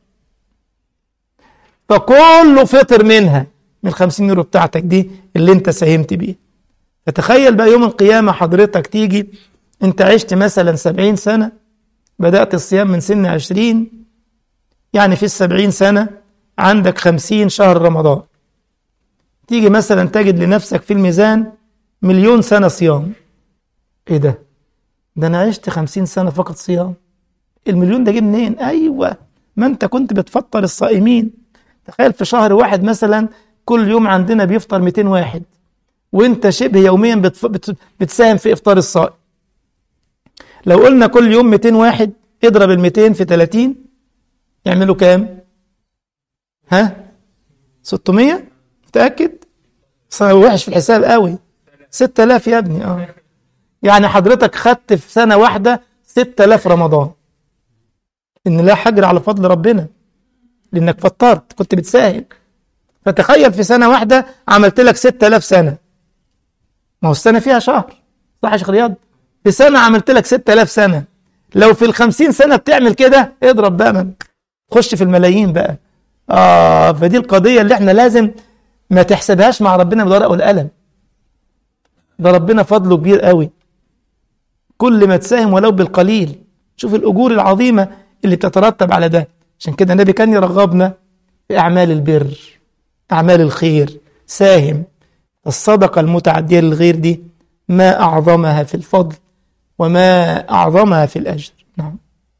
فكله فطر منها من 50 يورو بتاعتك دي اللي انت ساهمت بيه فتخيل بقى يوم القيامة حضرتك تيجي انت عشت مثلا 70 سنة بدأت الصيام من سن 20 يعني في السبعين سنة عندك خمسين شهر رمضان تيجي مثلا تجد لنفسك في الميزان مليون سنة صيام ايه ده ده انا عشت خمسين سنة فقط صيام المليون ده جه منين ايوه ما انت كنت بتفطر الصائمين تخيل في شهر واحد مثلا كل يوم عندنا بيفطر 200 واحد وانت شبه يوميا بتف... بت... بتساهم في افطار الصائم لو قلنا كل يوم 200 واحد اضرب ال 200 في 30 يعملوا كام ها 600 متأكد وحش في الحساب قوي 6000 يا ابني اه يعني حضرتك خدت في سنة واحدة 6000 رمضان إن لا حجر على فضل ربنا لأنك فطرت كنت بتساهم فتخيل في سنة واحدة عملت لك 6000 سنة ما هو السنة فيها شهر صح يا شيخ رياض في سنة عملت لك 6000 سنة لو في ال 50 سنة بتعمل كده اضرب بقى من خش في الملايين بقى آه فدي القضية اللي احنا لازم ما تحسبهاش مع ربنا بالورقة والقلم ده ربنا فضله كبير قوي كل ما تساهم ولو بالقليل شوف الأجور العظيمة اللي بتترتب على ده عشان كده النبي كان يرغبنا في أعمال البر أعمال الخير ساهم الصدقة المتعدية للغير دي ما أعظمها في الفضل وما أعظمها في الأجر نعم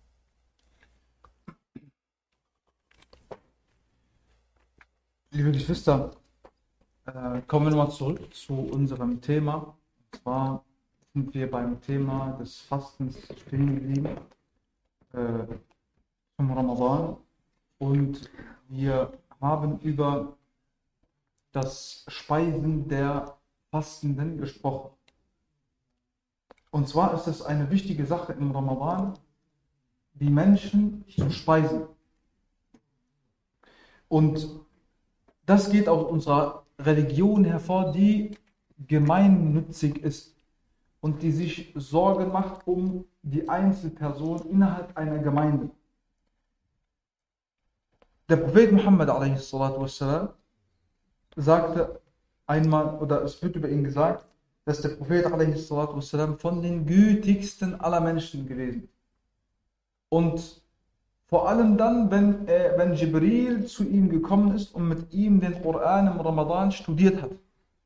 Liebe Geschwister, äh, kommen wir nochmal zurück zu unserem Thema. Und zwar sind wir beim Thema des Fastens stehen geblieben, äh, zum Ramadan. Und wir haben über das Speisen der Fastenden gesprochen. Und zwar ist es eine wichtige Sache im Ramadan, die Menschen zu speisen. Und das geht aus unserer Religion hervor, die gemeinnützig ist und die sich Sorgen macht um die Einzelperson innerhalb einer Gemeinde. Der Prophet Muhammad wassalam, sagte einmal, oder es wird über ihn gesagt, dass der Prophet wassalam, von den gütigsten aller Menschen gewesen ist. Und vor allem dann, wenn, äh, wenn Jibril zu ihm gekommen ist und mit ihm den Koran im Ramadan studiert hat.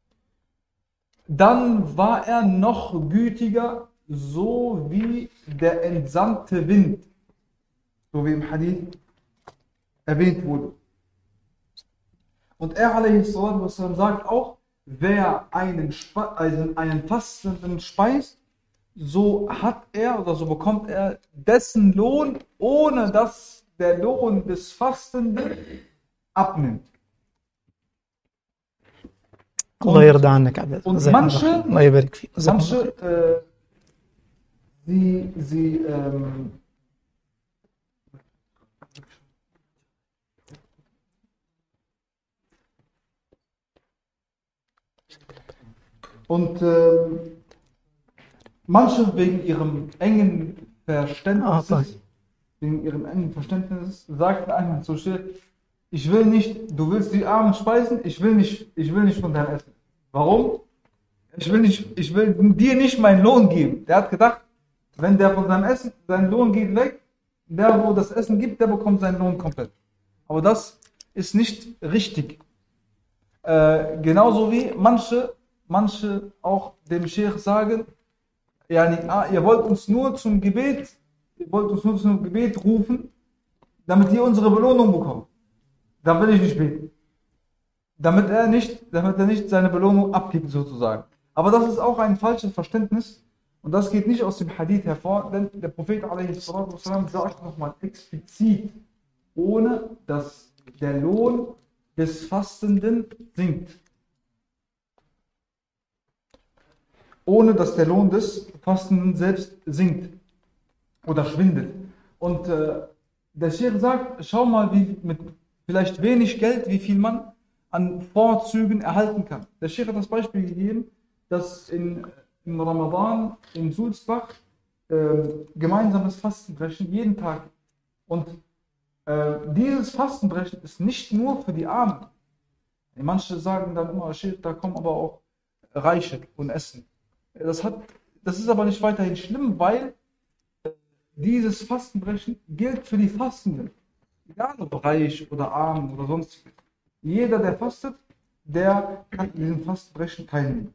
Dann war er noch gütiger, so wie der entsandte Wind, so wie im Hadith erwähnt wurde. Und er والسلام, sagt auch, wer einen, Spe also einen Fastenden speist, so hat er oder so bekommt er dessen Lohn, ohne dass der Lohn des Fastenden abnimmt. الله يرضى عنك عبد und جزاك الله manche- خير. الله يبارك فيك جزاك الله Manche, خير. äh, sie, sie, ähm, und ähm, manche wegen ihrem engen Verständnis, Ah, okay. wegen ihrem engen Verständnis, sagten einmal so still, ich will nicht, du willst die Armen speisen, ich will nicht, ich will nicht von deinem Essen. Warum? Ich will, nicht, ich will dir nicht meinen Lohn geben. Der hat gedacht, wenn der von seinem Essen, sein Lohn geht weg, der, wo das Essen gibt, der bekommt seinen Lohn komplett. Aber das ist nicht richtig. Äh, genauso wie manche, manche auch dem Sheikh sagen, ja, ah, ihr wollt uns nur zum Gebet, ihr wollt uns nur zum Gebet rufen, damit ihr unsere Belohnung bekommt. Dann will ich nicht beten damit er nicht, damit er nicht seine Belohnung abgibt sozusagen. Aber das ist auch ein falsches Verständnis und das geht nicht aus dem Hadith hervor, denn der Prophet a.s.w. sagt nochmal explizit, ohne dass der Lohn des Fastenden sinkt. Ohne dass der Lohn des Fastenden selbst sinkt oder schwindet. Und äh, der Sheikh sagt, schau mal, wie mit vielleicht wenig Geld, wie viel man an Vorzügen erhalten kann. Der Sheikh hat das Beispiel gegeben, dass in, im Ramadan in Sulzbach äh, gemeinsames Fastenbrechen jeden Tag. Und äh, dieses Fastenbrechen ist nicht nur für die Armen. Manche sagen dann immer, Sheikh, da kommen aber auch Reiche und essen. Das, hat, das ist aber nicht weiterhin schlimm, weil äh, dieses Fastenbrechen gilt für die Fastenden. Egal ob reich oder arm oder sonstiges. Jeder, der fastet, der kann in diesem Fastenbrechen teilnehmen.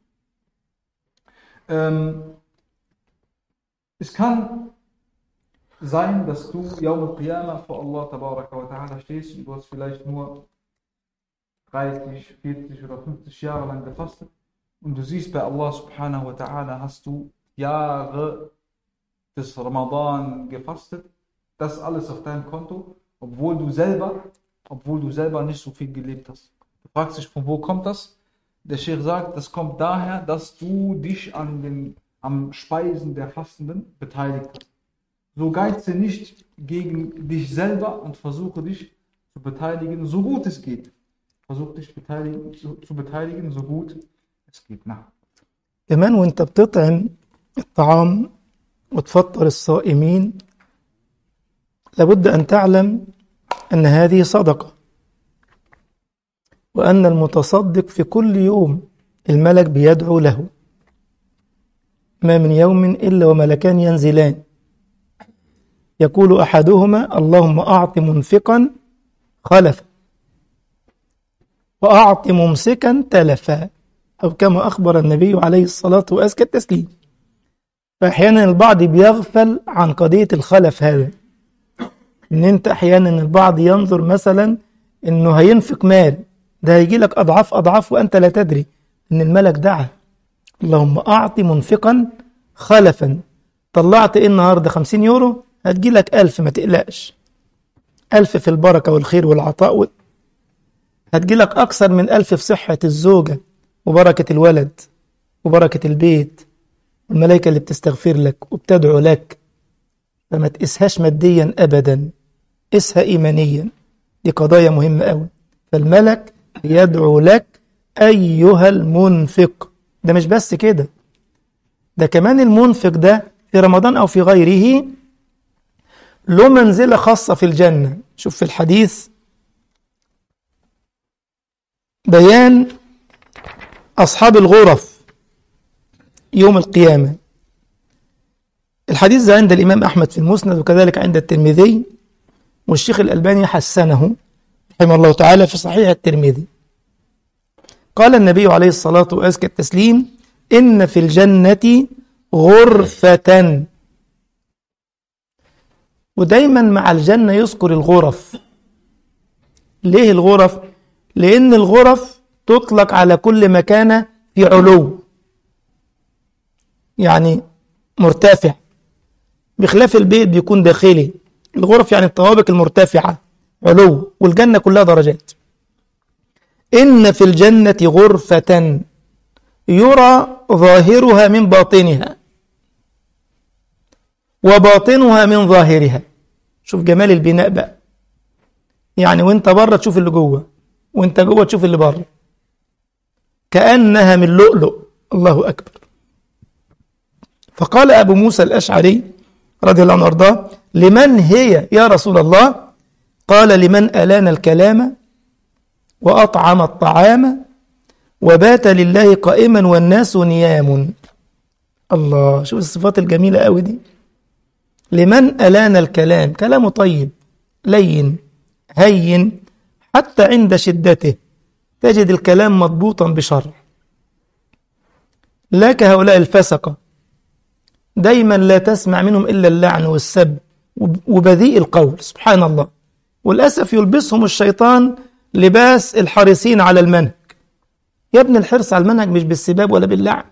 Ähm, es kann sein, dass du Yawm al-Qiyamah vor Allah tabaraka wa ta'ala stehst und du hast vielleicht nur 30, 40 oder 50 Jahre lang gefastet und du siehst bei Allah subhanahu wa ta'ala hast du Jahre des Ramadan gefastet, das alles auf deinem Konto, obwohl du selber, obwohl du selber nicht so viel gelebt hast. Du fragst dich, von wo kommt das? Der Sheikh sagt, das kommt daher, dass du dich an den, am Speisen der Fastenden beteiligt hast. So geize nicht gegen dich selber und versuche dich zu beteiligen, so gut es geht. Versuch dich beteiligen, zu, zu beteiligen, so gut es geht. Na. كمان وانت بتطعم الطعام وتفطر الصائمين لابد أن تعلم أن هذه صدقة وأن المتصدق في كل يوم الملك بيدعو له ما من يوم إلا وملكان ينزلان يقول أحدهما اللهم أعط منفقا خلفا وأعط ممسكا تلفا أو كما أخبر النبي عليه الصلاة وأزكى التسليم فأحيانا البعض بيغفل عن قضية الخلف هذا إن أنت أحيانا البعض ينظر مثلا إنه هينفق مال ده هيجي لك أضعاف أضعاف وأنت لا تدري إن الملك دعا اللهم أعط منفقا خلفا طلعت إيه النهاردة 50 يورو هتجي لك ألف ما تقلقش ألف في البركة والخير والعطاء وال... هتجي لك أكثر من ألف في صحة الزوجة وبركة الولد وبركة البيت والملائكة اللي بتستغفر لك وبتدعو لك فما تقيسهاش ماديا أبدا قيسها إيمانيا دي قضايا مهمة أوي فالملك يدعو لك أيها المنفق ده مش بس كده ده كمان المنفق ده في رمضان أو في غيره له منزلة خاصة في الجنة شوف في الحديث بيان أصحاب الغرف يوم القيامة الحديث ده عند الإمام أحمد في المسند وكذلك عند الترمذي والشيخ الألباني حسنه رحمه الله تعالى في صحيح الترمذي قال النبي عليه الصلاة وأزكى التسليم إن في الجنة غرفة ودايما مع الجنة يذكر الغرف ليه الغرف؟ لأن الغرف تطلق على كل مكان في علو يعني مرتفع بخلاف البيت بيكون داخلي الغرف يعني الطوابق المرتفعة علو والجنة كلها درجات إن في الجنة غرفة يرى ظاهرها من باطنها وباطنها من ظاهرها شوف جمال البناء بقى يعني وانت بره تشوف اللي جوه وانت جوه تشوف اللي بره كأنها من لؤلؤ الله أكبر فقال أبو موسى الأشعري رضي الله عنه وارضاه لمن هي يا رسول الله قال لمن ألان الكلام وأطعم الطعام وبات لله قائما والناس نيام الله شوف الصفات الجميلة قوي دي لمن ألان الكلام كلامه طيب لين هين حتى عند شدته تجد الكلام مضبوطا بشرع لا كهؤلاء الفسقة دايما لا تسمع منهم إلا اللعن والسب وبذيء القول سبحان الله وللأسف يلبسهم الشيطان لباس الحريصين على المنهج يا ابن الحرص على المنهج مش بالسباب ولا باللعن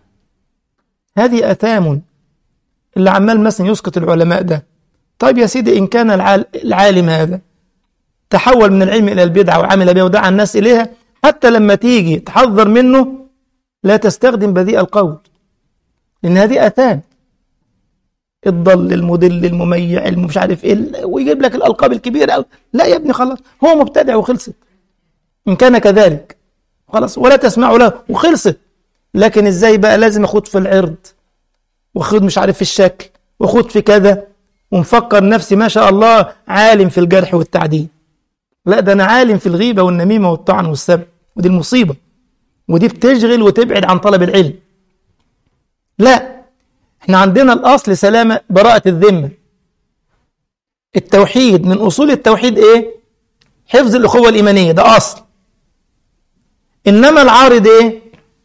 هذه أثام اللي عمال مثلا يسقط العلماء ده طيب يا سيدي إن كان العالم هذا تحول من العلم إلى البدعة وعمل بها ودعا الناس إليها حتى لما تيجي تحذر منه لا تستخدم بذيء القول لأن هذه أثام الضل المدل المميع المش عارف ايه ويجيب لك الألقاب الكبيرة أو لا يا ابني خلاص هو مبتدع وخلصت إن كان كذلك خلاص ولا تسمع له وخلصت لكن ازاي بقى لازم اخد في العرض واخد مش عارف في الشكل واخد في كذا ومفكر نفسي ما شاء الله عالم في الجرح والتعديل لا ده انا عالم في الغيبه والنميمه والطعن والسب ودي المصيبه ودي بتشغل وتبعد عن طلب العلم لا احنا عندنا الاصل سلامه براءه الذمه التوحيد من اصول التوحيد ايه حفظ الاخوه الايمانيه ده اصل انما العارض ايه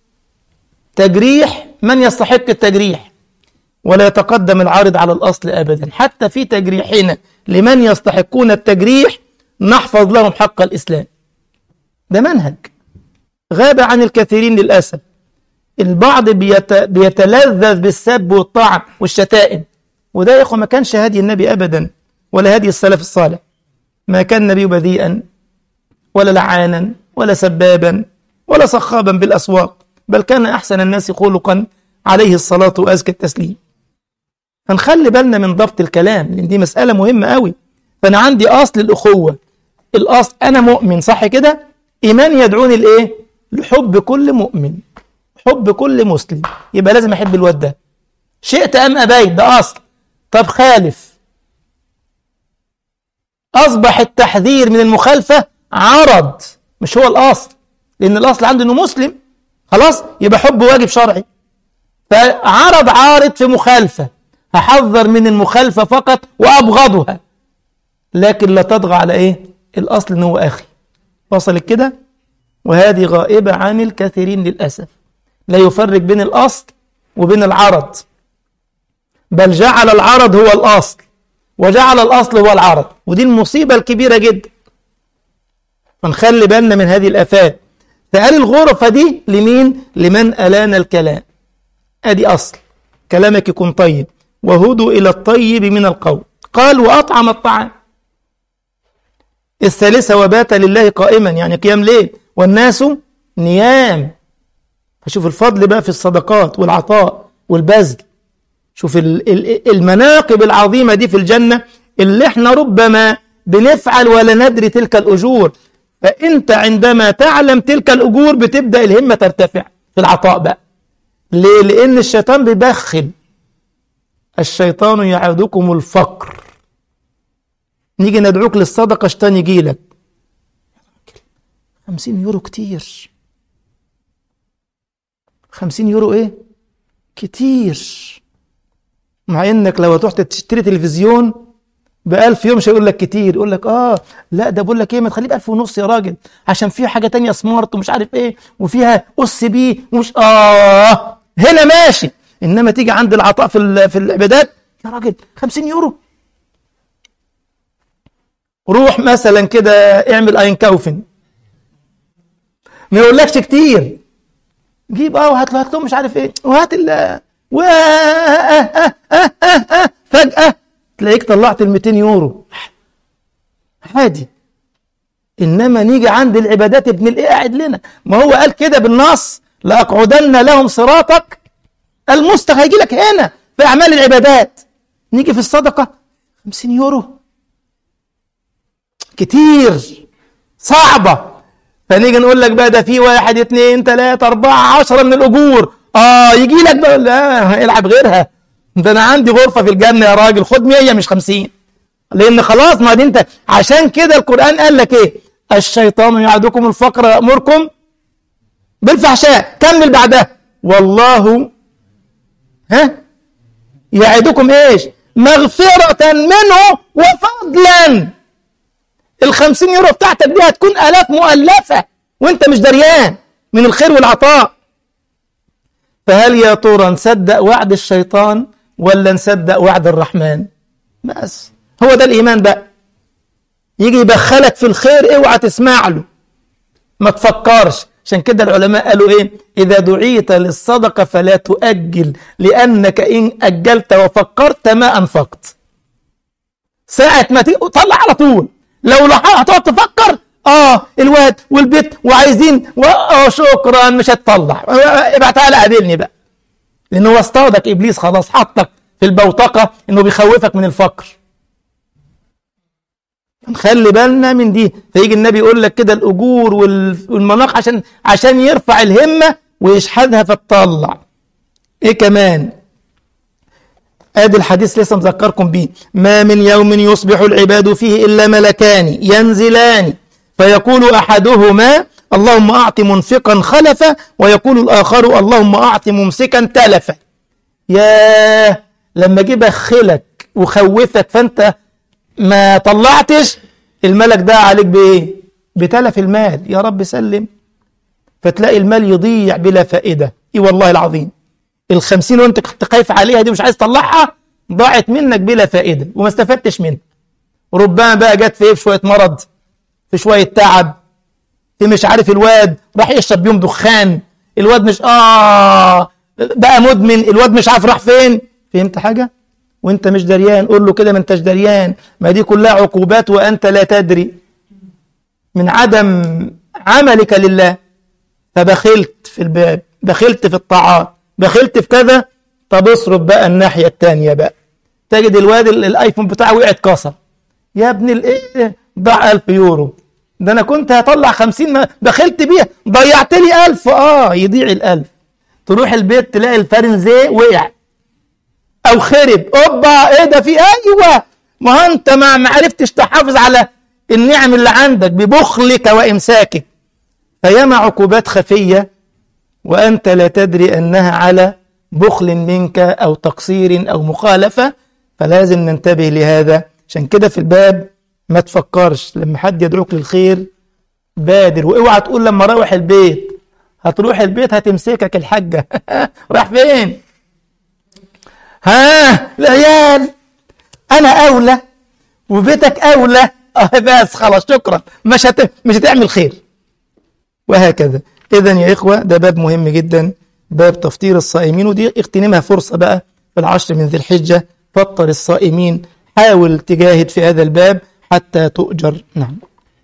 تجريح من يستحق التجريح ولا يتقدم العارض على الأصل أبدا حتى في تجريحنا لمن يستحقون التجريح نحفظ لهم حق الإسلام ده منهج غاب عن الكثيرين للأسف البعض بيت... بيتلذذ بالسب والطعن والشتائم وده يا أخو ما كانش هدي النبي أبدا ولا هدي السلف الصالح ما كان النبي بذيئا ولا لعانا ولا سبابا ولا صخابا بالأسواق بل كان أحسن الناس خلقا عليه الصلاة وأزكى التسليم فنخلي بالنا من ضبط الكلام لأن دي مسألة مهمة قوي فأنا عندي أصل الأخوة الأصل أنا مؤمن صح كده إيمان يدعوني لإيه لحب كل مؤمن حب كل مسلم يبقى لازم أحب الواد ده شئت أم أبيت ده أصل طب خالف أصبح التحذير من المخالفة عرض مش هو الأصل لأن الأصل عنده أنه مسلم خلاص يبقى حب واجب شرعي فعرض عارض في مخالفة هحذر من المخالفة فقط وأبغضها لكن لا تطغى على إيه الأصل أنه أخي وصلت كده وهذه غائبة عن الكثيرين للأسف لا يفرق بين الأصل وبين العرض بل جعل العرض هو الأصل وجعل الأصل هو العرض ودي المصيبة الكبيرة جدا فنخلي بالنا من هذه الآفات فقال الغرفة دي لمين لمن ألان الكلام أدي أصل كلامك يكون طيب وهدوا إلى الطيب من القول قال وأطعم الطعام الثالثة وبات لله قائما يعني قيام ليل والناس نيام فشوف الفضل بقى في الصدقات والعطاء والبذل شوف المناقب العظيمة دي في الجنة اللي احنا ربما بنفعل ولا ندري تلك الأجور فأنت عندما تعلم تلك الأجور بتبدأ الهمة ترتفع في العطاء بقى ليه؟ لأن الشيطان بيبخل الشيطان يعدكم الفقر نيجي ندعوك للصدقة الشيطان يجي لك 50 يورو كتير 50 يورو ايه كتير مع انك لو تروح تشتري تلفزيون بألف يوم مش هيقول لك كتير يقول لك اه لا ده بقول لك ايه ما تخليه بألف ونص يا راجل عشان فيها حاجة تانية سمارت ومش عارف ايه وفيها اس بي ومش اه هنا ماشي انما تيجي عند العطاء في في العبادات يا راجل 50 يورو روح مثلا كده اعمل اين كوفن ما يقولكش كتير جيب اه وهات له هات له مش عارف ايه وهات و فجأة تلاقيك طلعت ال 200 يورو عادي إنما نيجي عند العبادات ابن الإيه قاعد لنا ما هو قال كده بالنص لأقعدن لهم صراطك المستقيم هيجي لك هنا في أعمال العبادات نيجي في الصدقة 50 يورو كتير صعبة فنيجي نقول لك بقى ده في واحد اتنين تلاتة أربعة عشرة من الأجور آه يجي لك بقى لا العب غيرها ده أنا عندي غرفة في الجنة يا راجل خد 100 مش 50 لأن خلاص ما دي أنت عشان كده القرآن قال لك إيه الشيطان يعدكم الفقر ويأمركم بالفحشاء كمل بعدها والله ها يعدكم ايش مغفرة منه وفضلا الخمسين يورو بتاعتك دي هتكون آلاف مؤلفة وانت مش دريان من الخير والعطاء فهل يا ترى نصدق وعد الشيطان ولا نصدق وعد الرحمن بس هو ده الإيمان بقى يجي يبخلك في الخير اوعى تسمع له ما تفكرش عشان كده العلماء قالوا ايه اذا دعيت للصدقه فلا تؤجل لانك ان اجلت وفكرت ما انفقت ساعه ما تيجي طلع على طول لو لحقت هتقعد تفكر اه الواد والبيت وعايزين و... آه شكرا مش هتطلع ابعت تعالى قابلني بقى لان هو اصطادك ابليس خلاص حطك في البوتقه انه بيخوفك من الفقر نخلي بالنا من دي فيجي النبي يقول لك كده الاجور والمناق عشان عشان يرفع الهمه ويشحذها فتطلع ايه كمان ادي الحديث لسه مذكركم بيه ما من يوم يصبح العباد فيه الا ملكان ينزلان فيقول احدهما اللهم اعط منفقا خلفا ويقول الاخر اللهم اعط ممسكا تلفا ياه لما اجي بخلك وخوفك فانت ما طلعتش الملك ده عليك بايه بتلف المال يا رب سلم فتلاقي المال يضيع بلا فائدة اي والله العظيم الخمسين وانت كنت خايف عليها دي مش عايز تطلعها ضاعت منك بلا فائدة وما استفدتش منها ربما بقى جت في ايه في شوية مرض في شوية تعب في مش عارف الواد راح يشرب بيهم دخان الواد مش اه بقى مدمن الواد مش عارف راح فين فهمت حاجة وانت مش دريان قول له كده ما انتش دريان ما دي كلها عقوبات وانت لا تدري من عدم عملك لله فبخلت في الباب بخلت في الطاعات بخلت في كذا طب اصرف بقى الناحية التانية بقى تجد الواد الايفون بتاعه وقع اتكسر يا ابن الايه ضاع 1000 يورو ده انا كنت هطلع 50 ما بخلت بيها ضيعت لي 1000 اه يضيع ال1000 تروح البيت تلاقي الفرنزيه وقع او خرب اوبا ايه ده في ايوه ما انت ما ما عرفتش تحافظ على النعم اللي عندك ببخلك وامساكك فياما عقوبات خفيه وانت لا تدري انها على بخل منك او تقصير او مخالفه فلازم ننتبه لهذا عشان كده في الباب ما تفكرش لما حد يدعوك للخير بادر واوعى تقول لما اروح البيت هتروح البيت هتمسكك الحاجه راح فين ها العيال انا اولى وبيتك اولى اه بس خلاص شكرا مش هت... مش هتعمل خير وهكذا اذا يا اخوه ده باب مهم جدا باب تفطير الصائمين ودي اغتنمها فرصه بقى في العشر من ذي الحجه فطر الصائمين حاول تجاهد في هذا الباب حتى تؤجر نعم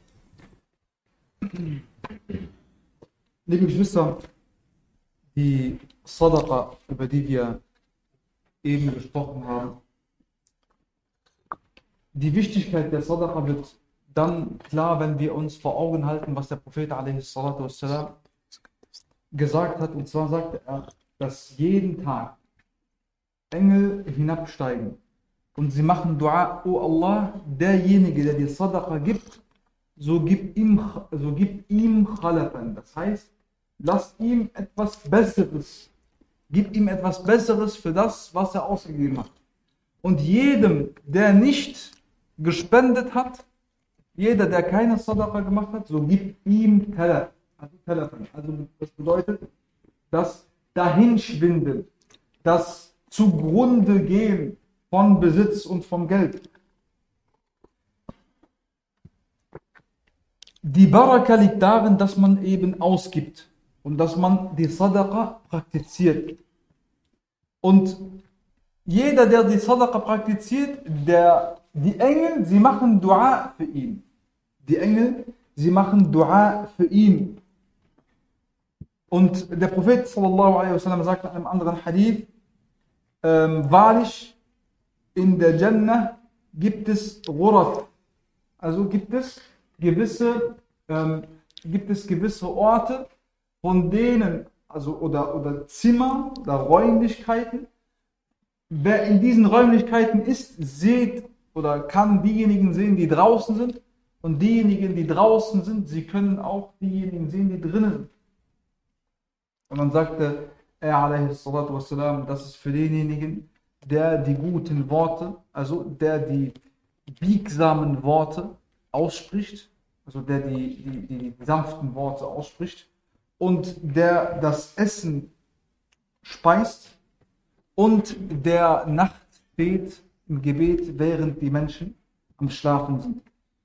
Liebe Geschwister, die Sadaqa, über die wir eben gesprochen haben, die Wichtigkeit der Sadaqa wird dann klar, wenn wir uns vor Augen halten, was der Prophet wassalam, gesagt hat. Und zwar sagte er, dass jeden Tag Engel hinabsteigen und sie machen Dua, O Allah, derjenige, der dir Sadaqa gibt, so gib ihm, so gib ihm Khalafan. Das heißt, lass ihm etwas Besseres. Gib ihm etwas Besseres für das, was er ausgegeben hat. Und jedem, der nicht gespendet hat, jeder, der keine Sadaqa gemacht hat, so gib ihm Talaf. Also Talafan. Also das bedeutet, das Dahinschwinden, das zugrunde gehen von Besitz und vom Geld. Die Baraka liegt darin, dass man eben ausgibt und dass man die Sadaqa praktiziert. Und jeder, der die Sadaqa praktiziert, der, die Engel, sie machen Dua für ihn. Die Engel, sie machen Dua für ihn. Und der Prophet sallallahu alaihi wasallam sagt in einem anderen Hadith, ähm, wahrlich, in der Jannah gibt es Ghuraf. Also gibt es gewisse, ähm, gibt es gewisse Orte, von denen, also oder, oder Zimmer oder Räumlichkeiten, wer in diesen Räumlichkeiten ist, sieht oder kann diejenigen sehen, die draußen sind. Und diejenigen, die draußen sind, sie können auch diejenigen sehen, die drinnen sind. Und dann sagte er, wassalam, das ist für denjenigen, der die guten Worte, also der die biegsamen Worte ausspricht, also der die, die, die sanften Worte ausspricht und der das Essen speist und der Nacht steht im Gebet, während die Menschen am Schlafen sind.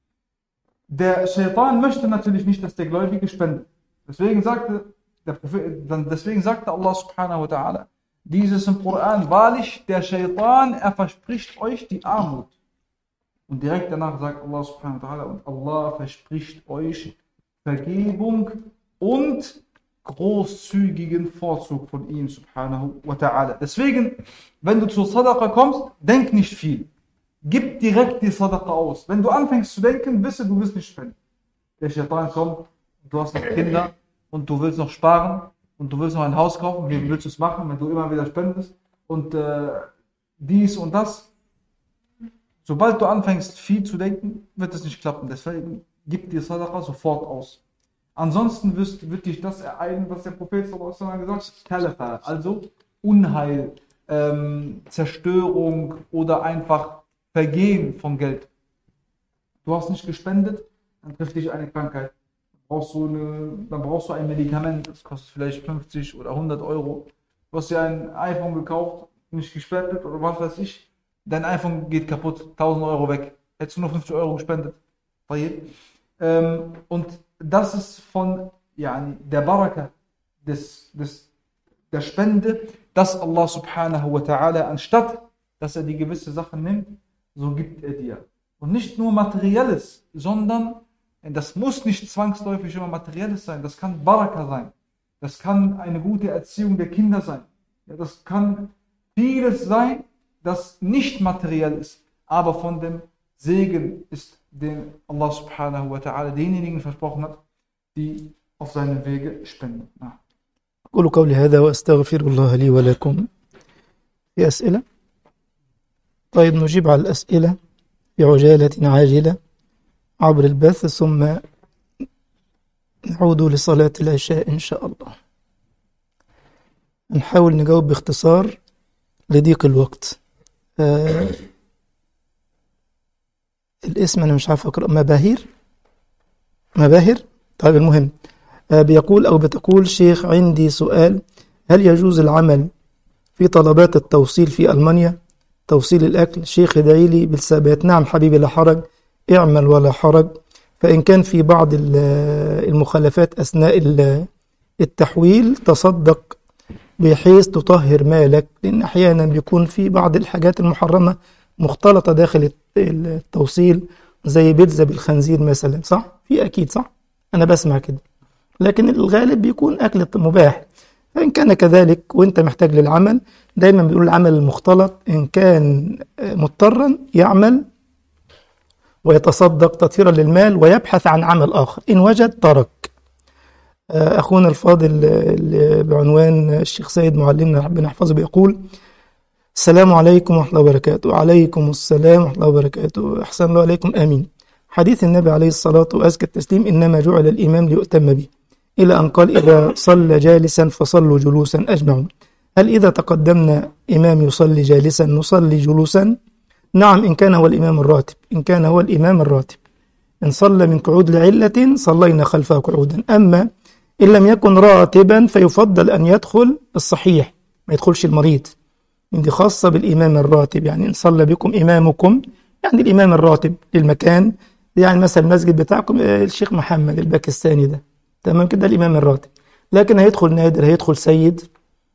Der Shaitan möchte natürlich nicht, dass der Gläubige spendet. Deswegen sagte, der Prophet, deswegen sagte Allah subhanahu wa ta'ala, dieses im Koran, wahrlich, der Shaitan, er verspricht euch die Armut. Und direkt danach sagt Allah subhanahu wa ta'ala, und Allah verspricht euch Vergebung und großzügigen Vorzug von ihm subhanahu wa ta'ala. Deswegen, wenn du zur Sadaqa kommst, denk nicht viel. Gib direkt die Sadaqa aus. Wenn du anfängst zu denken, wisse, du wirst nicht spenden. Der Shaitan kommt, du hast noch Kinder und du willst noch sparen und du willst noch ein Haus kaufen. Wie willst du es machen, wenn du immer wieder spendest und äh, dies und das? Sobald du anfängst, viel zu denken, wird es nicht klappen. Deswegen gib dir Sadaqa sofort aus. Ansonsten wirst, wird dich das ereilen, was der Prophet gesagt hat, Kalafa, also Unheil, ähm, Zerstörung oder einfach Vergehen von Geld. Du hast nicht gespendet, dann trifft dich eine Krankheit. Brauchst du eine, dann brauchst du ein Medikament, das kostet vielleicht 50 oder 100 Euro. Du hast dir ein iPhone gekauft, nicht gespendet oder was weiß ich. Dein iPhone geht kaputt, 1000 Euro weg. Hättest du nur 50 Euro gespendet. Ähm, und das ist von yani, der Baraka, des, des, der Spende, dass Allah subhanahu wa ta'ala, anstatt dass er die gewisse Sachen nimmt, so gibt er dir. Und nicht nur Materielles, sondern das muss nicht zwangsläufig immer Materielles sein, das kann Baraka sein, das kann eine gute Erziehung der Kinder sein, ja, das kann vieles sein, das nicht materiell ist, aber von dem Segen ist, den Allah subhanahu wa ta'ala denjenigen versprochen hat, die auf seinem Wege spenden. أقول قولي هذا وأستغفر الله لي ولكم في أسئلة طيب نجيب على الأسئلة بعجالة عاجلة عبر البث ثم نعود لصلاة العشاء إن شاء الله نحاول نجاوب باختصار لضيق الوقت آه الاسم أنا مش عارف أقرأ مباهير مباهر طيب المهم آه بيقول أو بتقول شيخ عندي سؤال هل يجوز العمل في طلبات التوصيل في ألمانيا توصيل الأكل شيخ ادعي لي بالثبات نعم حبيبي لا حرج اعمل ولا حرج فإن كان في بعض المخالفات أثناء التحويل تصدق بحيث تطهر مالك لأن أحيانا بيكون في بعض الحاجات المحرمة مختلطة داخل التوصيل زي بيتزا بالخنزير مثلا صح؟ في أكيد صح؟ أنا بسمع كده لكن الغالب بيكون أكل مباح فإن كان كذلك وأنت محتاج للعمل دايما بيقول العمل المختلط إن كان مضطرا يعمل ويتصدق تطهيرا للمال ويبحث عن عمل آخر إن وجد ترك أخونا الفاضل بعنوان الشيخ سيد معلمنا ربنا يحفظه بيقول السلام عليكم ورحمة الله وبركاته وعليكم السلام ورحمة الله وبركاته أحسن الله عليكم آمين حديث النبي عليه الصلاة وأزكى التسليم إنما جعل الإمام ليؤتم به إلى أن قال إذا صلى جالسا فصلوا جلوسا أجمعون هل إذا تقدمنا إمام يصلي جالسا نصلي جلوسا نعم إن كان هو الإمام الراتب إن كان هو الإمام الراتب إن صلى من قعود لعلة صلينا خلفه قعودا أما إن لم يكن راتبا فيفضل أن يدخل الصحيح ما يدخلش المريض دي خاصة بالإمام الراتب يعني إن صلى بكم إمامكم يعني الإمام الراتب للمكان يعني مثلا المسجد بتاعكم الشيخ محمد الباكستاني ده تمام كده الإمام الراتب لكن هيدخل نادر هيدخل سيد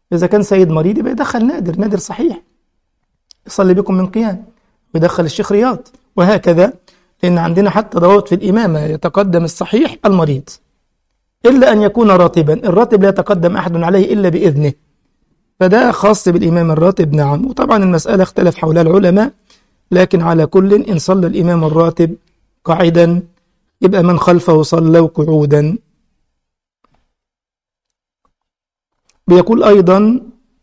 إذا كان سيد مريض يبقى يدخل نادر نادر صحيح يصلي بكم من قيام ويدخل الشيخ رياض وهكذا لأن عندنا حتى ضوابط في الإمامة يتقدم الصحيح المريض إلا أن يكون راتبا الراتب لا يتقدم أحد عليه إلا بإذنه فده خاص بالإمام الراتب نعم وطبعا المسألة اختلف حولها العلماء لكن على كل إن صلى الإمام الراتب قاعدا يبقى من خلفه صلوا قعودا بيقول أيضا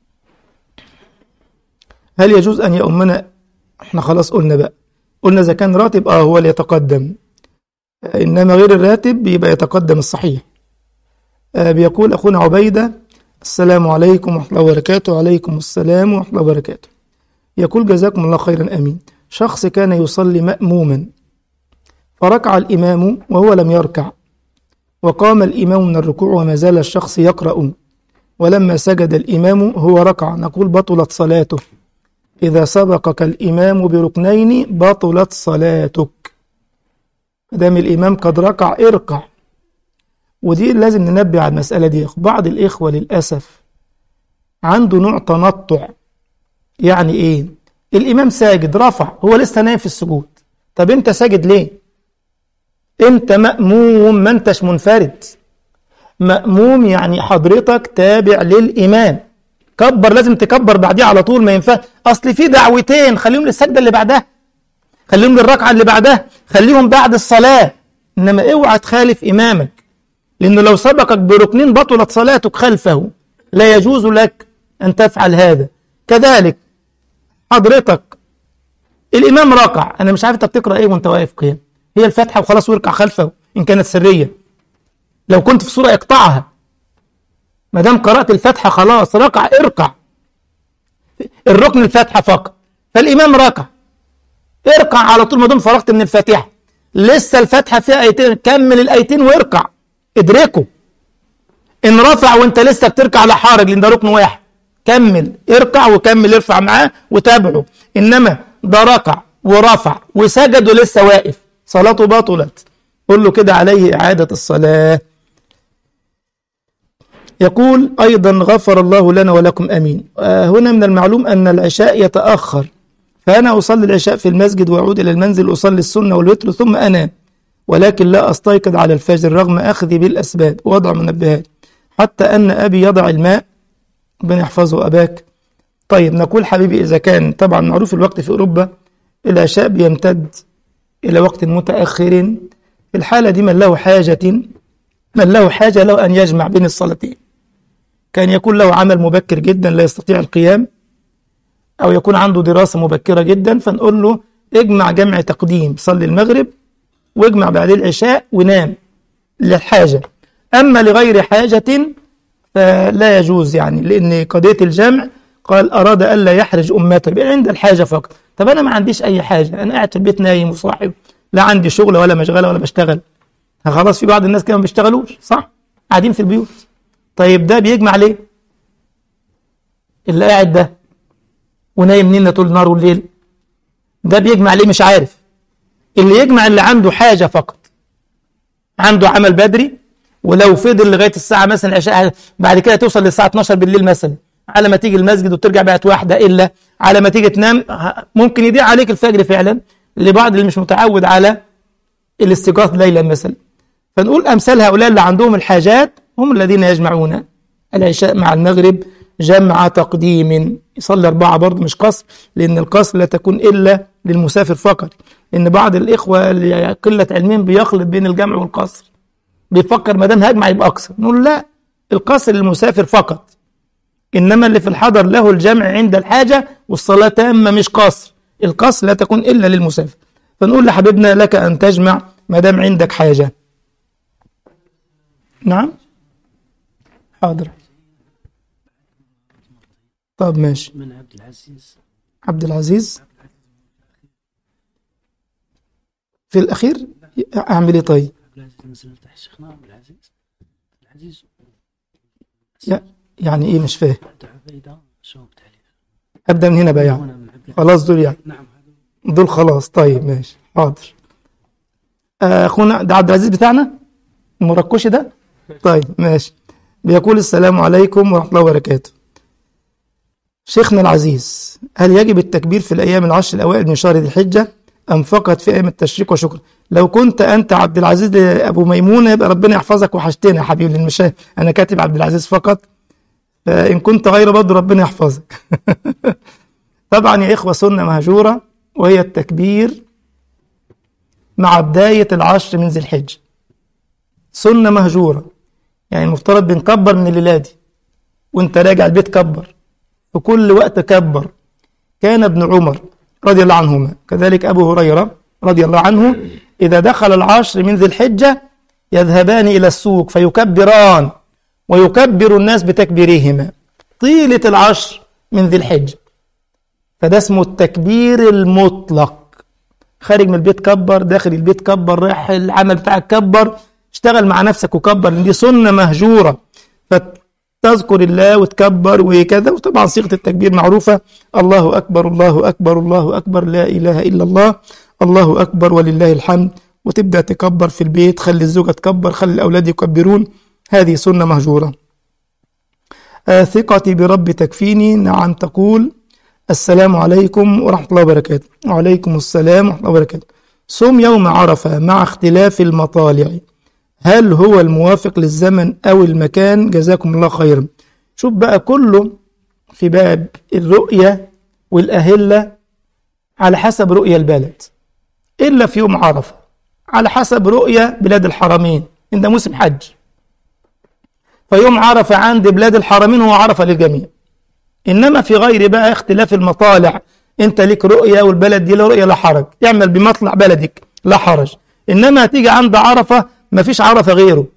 هل يجوز أن يؤمنا احنا خلاص قلنا بقى قلنا إذا كان راتب اه هو اللي يتقدم إنما غير الراتب يبقى يتقدم الصحيح آه بيقول أخونا عبيدة السلام عليكم ورحمة الله وبركاته وعليكم السلام ورحمة الله وبركاته يقول جزاكم الله خيرا أمين شخص كان يصلي مأموما فركع الإمام وهو لم يركع وقام الإمام من الركوع وما زال الشخص يقرأ ولما سجد الإمام هو ركع نقول بطلت صلاته إذا سبقك الإمام بركنين بطلت صلاتك مدام الإمام قد ركع اركع ودي لازم ننبه على المسألة دي بعض الإخوة للأسف عنده نوع تنطع يعني إيه الإمام ساجد رفع هو لسه نايم في السجود طب أنت ساجد ليه أنت مأموم ما أنتش منفرد مأموم يعني حضرتك تابع للإمام كبر لازم تكبر بعديه على طول ما ينفع أصل في دعوتين خليهم للسجدة اللي بعدها خليهم للركعة اللي بعدها خليهم بعد الصلاة إنما اوعى تخالف إمامك لأنه لو سبقك بركنين بطلت صلاتك خلفه لا يجوز لك أن تفعل هذا كذلك حضرتك الإمام ركع أنا مش عارف أنت بتقرأ إيه وأنت واقف قيام هي الفاتحة وخلاص واركع خلفه إن كانت سرية لو كنت في صورة اقطعها ما دام قرأت الفاتحة خلاص ركع اركع الركن الفاتحة فقط فالإمام ركع اركع على طول ما دام فرغت من الفاتحة لسه الفاتحة فيها آيتين كمل الآيتين واركع ادركه إن رفع وأنت لسه بتركع لا حرج لأن ده ركن واحد كمل اركع وكمل ارفع معاه وتابعه إنما ده ركع ورفع وسجد ولسه واقف صلاته بطلت قل له كده عليه إعادة الصلاة يقول أيضا غفر الله لنا ولكم أمين آه هنا من المعلوم أن العشاء يتأخر فأنا أصلي العشاء في المسجد وأعود إلى المنزل أصلي السنة والوتر ثم أنام ولكن لا أستيقظ على الفجر رغم أخذي بالأسباب ووضع منبهات حتى أن أبي يضع الماء ربنا يحفظه أباك طيب نقول حبيبي إذا كان طبعا معروف الوقت في أوروبا العشاء بيمتد إلى وقت متأخر في الحالة دي من له حاجة من له حاجة له أن يجمع بين الصلاتين كان يكون له عمل مبكر جدا لا يستطيع القيام أو يكون عنده دراسة مبكرة جدا فنقول له اجمع جمع تقديم صلي المغرب واجمع بعد العشاء ونام للحاجة أما لغير حاجة فلا يجوز يعني لأن قضية الجمع قال أراد ألا يحرج أمته يبقى عند الحاجة فقط طب أنا ما عنديش أي حاجة أنا قاعد في البيت نايم وصاحب لا عندي شغل ولا مشغلة ولا بشتغل خلاص في بعض الناس كده ما بيشتغلوش صح قاعدين في البيوت طيب ده بيجمع ليه اللي قاعد ده ونايم نينا طول النهار والليل ده بيجمع ليه مش عارف اللي يجمع اللي عنده حاجة فقط عنده عمل بدري ولو فضل لغاية الساعة مثلا العشاء بعد كده توصل للساعة 12 بالليل مثلا على ما تيجي المسجد وترجع بقت واحدة إلا على ما تيجي تنام ممكن يضيع عليك الفجر فعلا لبعض اللي مش متعود على الاستيقاظ ليلا مثلا فنقول أمثال هؤلاء اللي عندهم الحاجات هم الذين يجمعون العشاء مع المغرب جمع تقديم يصلي أربعة برضه مش قصر لأن القصر لا تكون إلا للمسافر فقط لأن بعض الإخوة قلة علمهم بيخلط بين الجمع والقصر بيفكر ما دام هجمع يبقى أقصر نقول لا القصر للمسافر فقط إنما اللي في الحضر له الجمع عند الحاجة والصلاة تامة مش قصر القصر لا تكون إلا للمسافر فنقول لحبيبنا لك أن تجمع ما دام عندك حاجة نعم حاضر طب ماشي من عبد العزيز عبد العزيز في الأخير أعمل إيه طيب عبد العزيز مثلا نفتح شيخنا عبد العزيز العزيز يا- يعني إيه مش فاهم عبد عبيدة شو بتعريف أبدأ من هنا بقى يعني هنا من عبد العزيز خلاص دول يعني نعم هذا دول خلاص طيب ماشي حاضر آه، أخونا ده عبد العزيز بتاعنا المركوشي ده طيب ماشي بيقول السلام عليكم ورحمة الله وبركاته شيخنا العزيز هل يجب التكبير في الأيام العشر الأوائل من شهر ذي الحجة أم فقط في أيام التشريق وشكر لو كنت أنت عبد العزيز أبو ميمونة يبقى ربنا يحفظك وحشتنا يا حبيبي للمشاهد أنا كاتب عبد العزيز فقط فإن كنت غير برضه ربنا يحفظك طبعا يا إخوة سنة مهجورة وهي التكبير مع بداية العشر من ذي الحجة سنة مهجورة يعني المفترض بنكبر من الليلة دي وانت راجع البيت كبر في كل وقت كبر كان ابن عمر رضي الله عنهما كذلك أبو هريرة رضي الله عنه إذا دخل العشر من ذي الحجة يذهبان إلى السوق فيكبران ويكبر الناس بتكبيرهما طيلة العشر من ذي الحجة فده اسمه التكبير المطلق خارج من البيت كبر داخل البيت كبر رايح العمل بتاعك كبر اشتغل مع نفسك وكبر لان دي سنة مهجورة فتذكر الله وتكبر وكذا وطبعا صيغة التكبير معروفة الله أكبر الله أكبر الله أكبر لا إله إلا الله الله أكبر ولله الحمد وتبدأ تكبر في البيت خلي الزوجة تكبر خلي الأولاد يكبرون هذه سنة مهجورة آه ثقتي برب تكفيني نعم تقول السلام عليكم ورحمة الله وبركاته وعليكم السلام ورحمة الله وبركاته صوم يوم عرفة مع اختلاف المطالع هل هو الموافق للزمن أو المكان جزاكم الله خيرا شوف بقى كله في باب الرؤية والأهلة على حسب رؤية البلد إلا في يوم عرفة على حسب رؤية بلاد الحرمين إن ده موسم حج فيوم عرفة عند بلاد الحرمين هو عرفة للجميع إنما في غير بقى اختلاف المطالع أنت ليك رؤية والبلد دي له رؤية لا حرج اعمل بمطلع بلدك لا حرج إنما هتيجي عند عرفة ما فيش عرفة غيره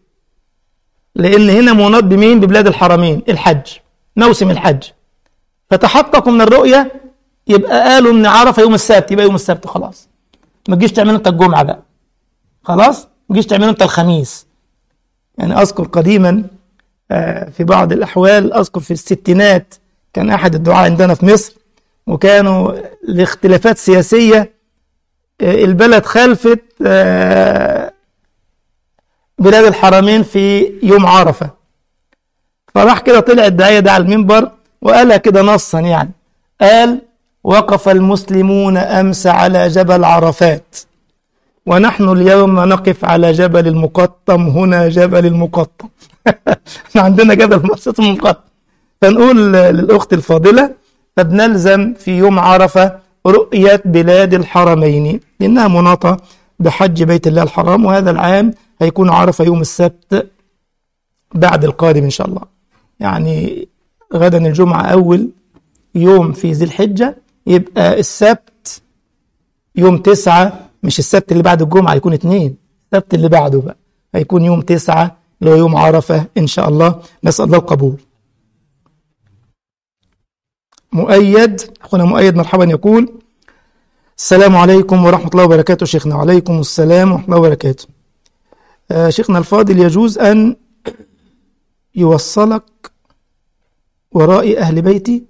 لأن هنا مناط بمين ببلاد الحرمين الحج موسم الحج فتحققوا من الرؤية يبقى قالوا ان عرفة يوم السبت يبقى يوم السبت خلاص ما تجيش تعملوا انت الجمعة بقى خلاص ما تجيش تعملوا انت الخميس يعني أذكر قديما في بعض الأحوال أذكر في الستينات كان أحد الدعاة عندنا في مصر وكانوا لاختلافات سياسية البلد خلفت بلاد الحرمين في يوم عرفة فراح كده طلع الداعية ده على المنبر وقالها كده نصا يعني قال وقف المسلمون أمس على جبل عرفات ونحن اليوم نقف على جبل المقطم هنا جبل المقطم احنا عندنا جبل مقصط المقطم فنقول للأخت الفاضلة فبنلزم في يوم عرفة رؤية بلاد الحرمين لأنها مناطة بحج بيت الله الحرام وهذا العام هيكون عرفة يوم السبت بعد القادم إن شاء الله يعني غدا الجمعة أول يوم في ذي الحجة يبقى السبت يوم تسعة مش السبت اللي بعد الجمعة يكون اتنين السبت اللي بعده بقى هيكون يوم تسعة اللي هو يوم عرفة إن شاء الله نسأل الله القبول مؤيد أخونا مؤيد مرحبا يقول السلام عليكم ورحمة الله وبركاته شيخنا وعليكم السلام ورحمة الله وبركاته آه شيخنا الفاضل يجوز أن يوصلك ورائي أهل بيتي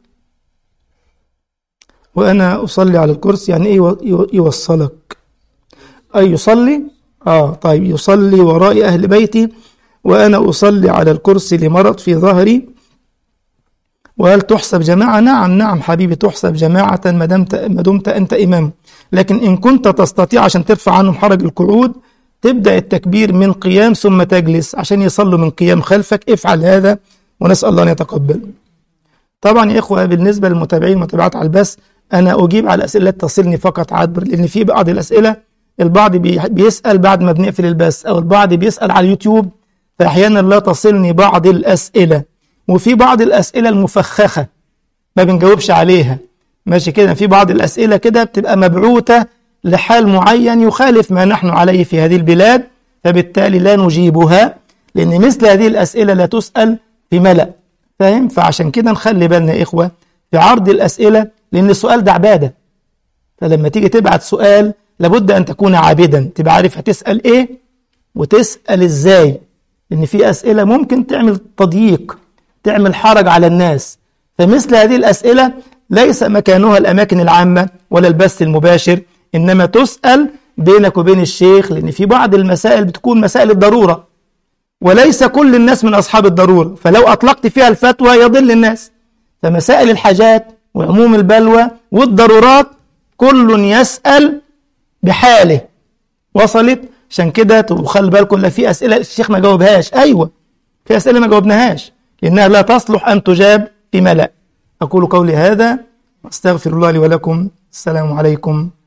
وأنا أصلي على الكرسي يعني إيه يوصلك أي يصلي آه طيب يصلي ورائي أهل بيتي وأنا أصلي على الكرسي لمرض في ظهري وهل تحسب جماعة نعم نعم حبيبي تحسب جماعة ما دمت ما دمت أنت إمام لكن إن كنت تستطيع عشان ترفع عنهم حرج القعود تبدأ التكبير من قيام ثم تجلس عشان يصلوا من قيام خلفك افعل هذا ونسأل الله أن يتقبل طبعا يا إخوة بالنسبة للمتابعين المتابعات على البث أنا أجيب على الأسئلة تصلني فقط عبر لأن في بعض الأسئلة البعض بيسأل بعد ما بنقفل البث أو البعض بيسأل على اليوتيوب فأحيانا لا تصلني بعض الأسئلة وفي بعض الأسئلة المفخخة ما بنجاوبش عليها ماشي كده في بعض الأسئلة كده بتبقى مبعوثة لحال معين يخالف ما نحن عليه في هذه البلاد فبالتالي لا نجيبها لأن مثل هذه الأسئلة لا تسأل في ملأ فاهم فعشان كده نخلي بالنا يا إخوة في عرض الأسئلة لأن السؤال ده عبادة فلما تيجي تبعت سؤال لابد أن تكون عابدا تبقى عارف هتسأل إيه وتسأل إزاي لأن في أسئلة ممكن تعمل تضييق تعمل حرج على الناس فمثل هذه الأسئلة ليس مكانها الأماكن العامة ولا البث المباشر إنما تسأل بينك وبين الشيخ لأن في بعض المسائل بتكون مسائل الضرورة وليس كل الناس من أصحاب الضرورة فلو أطلقت فيها الفتوى يضل الناس فمسائل الحاجات وعموم البلوى والضرورات كل يسأل بحاله وصلت عشان كده تبقوا خلي بالكم لا في أسئلة الشيخ ما جاوبهاش أيوة في أسئلة ما جاوبناهاش لأنها لا تصلح أن تجاب في ملأ أقول قولي هذا أستغفر الله لي ولكم السلام عليكم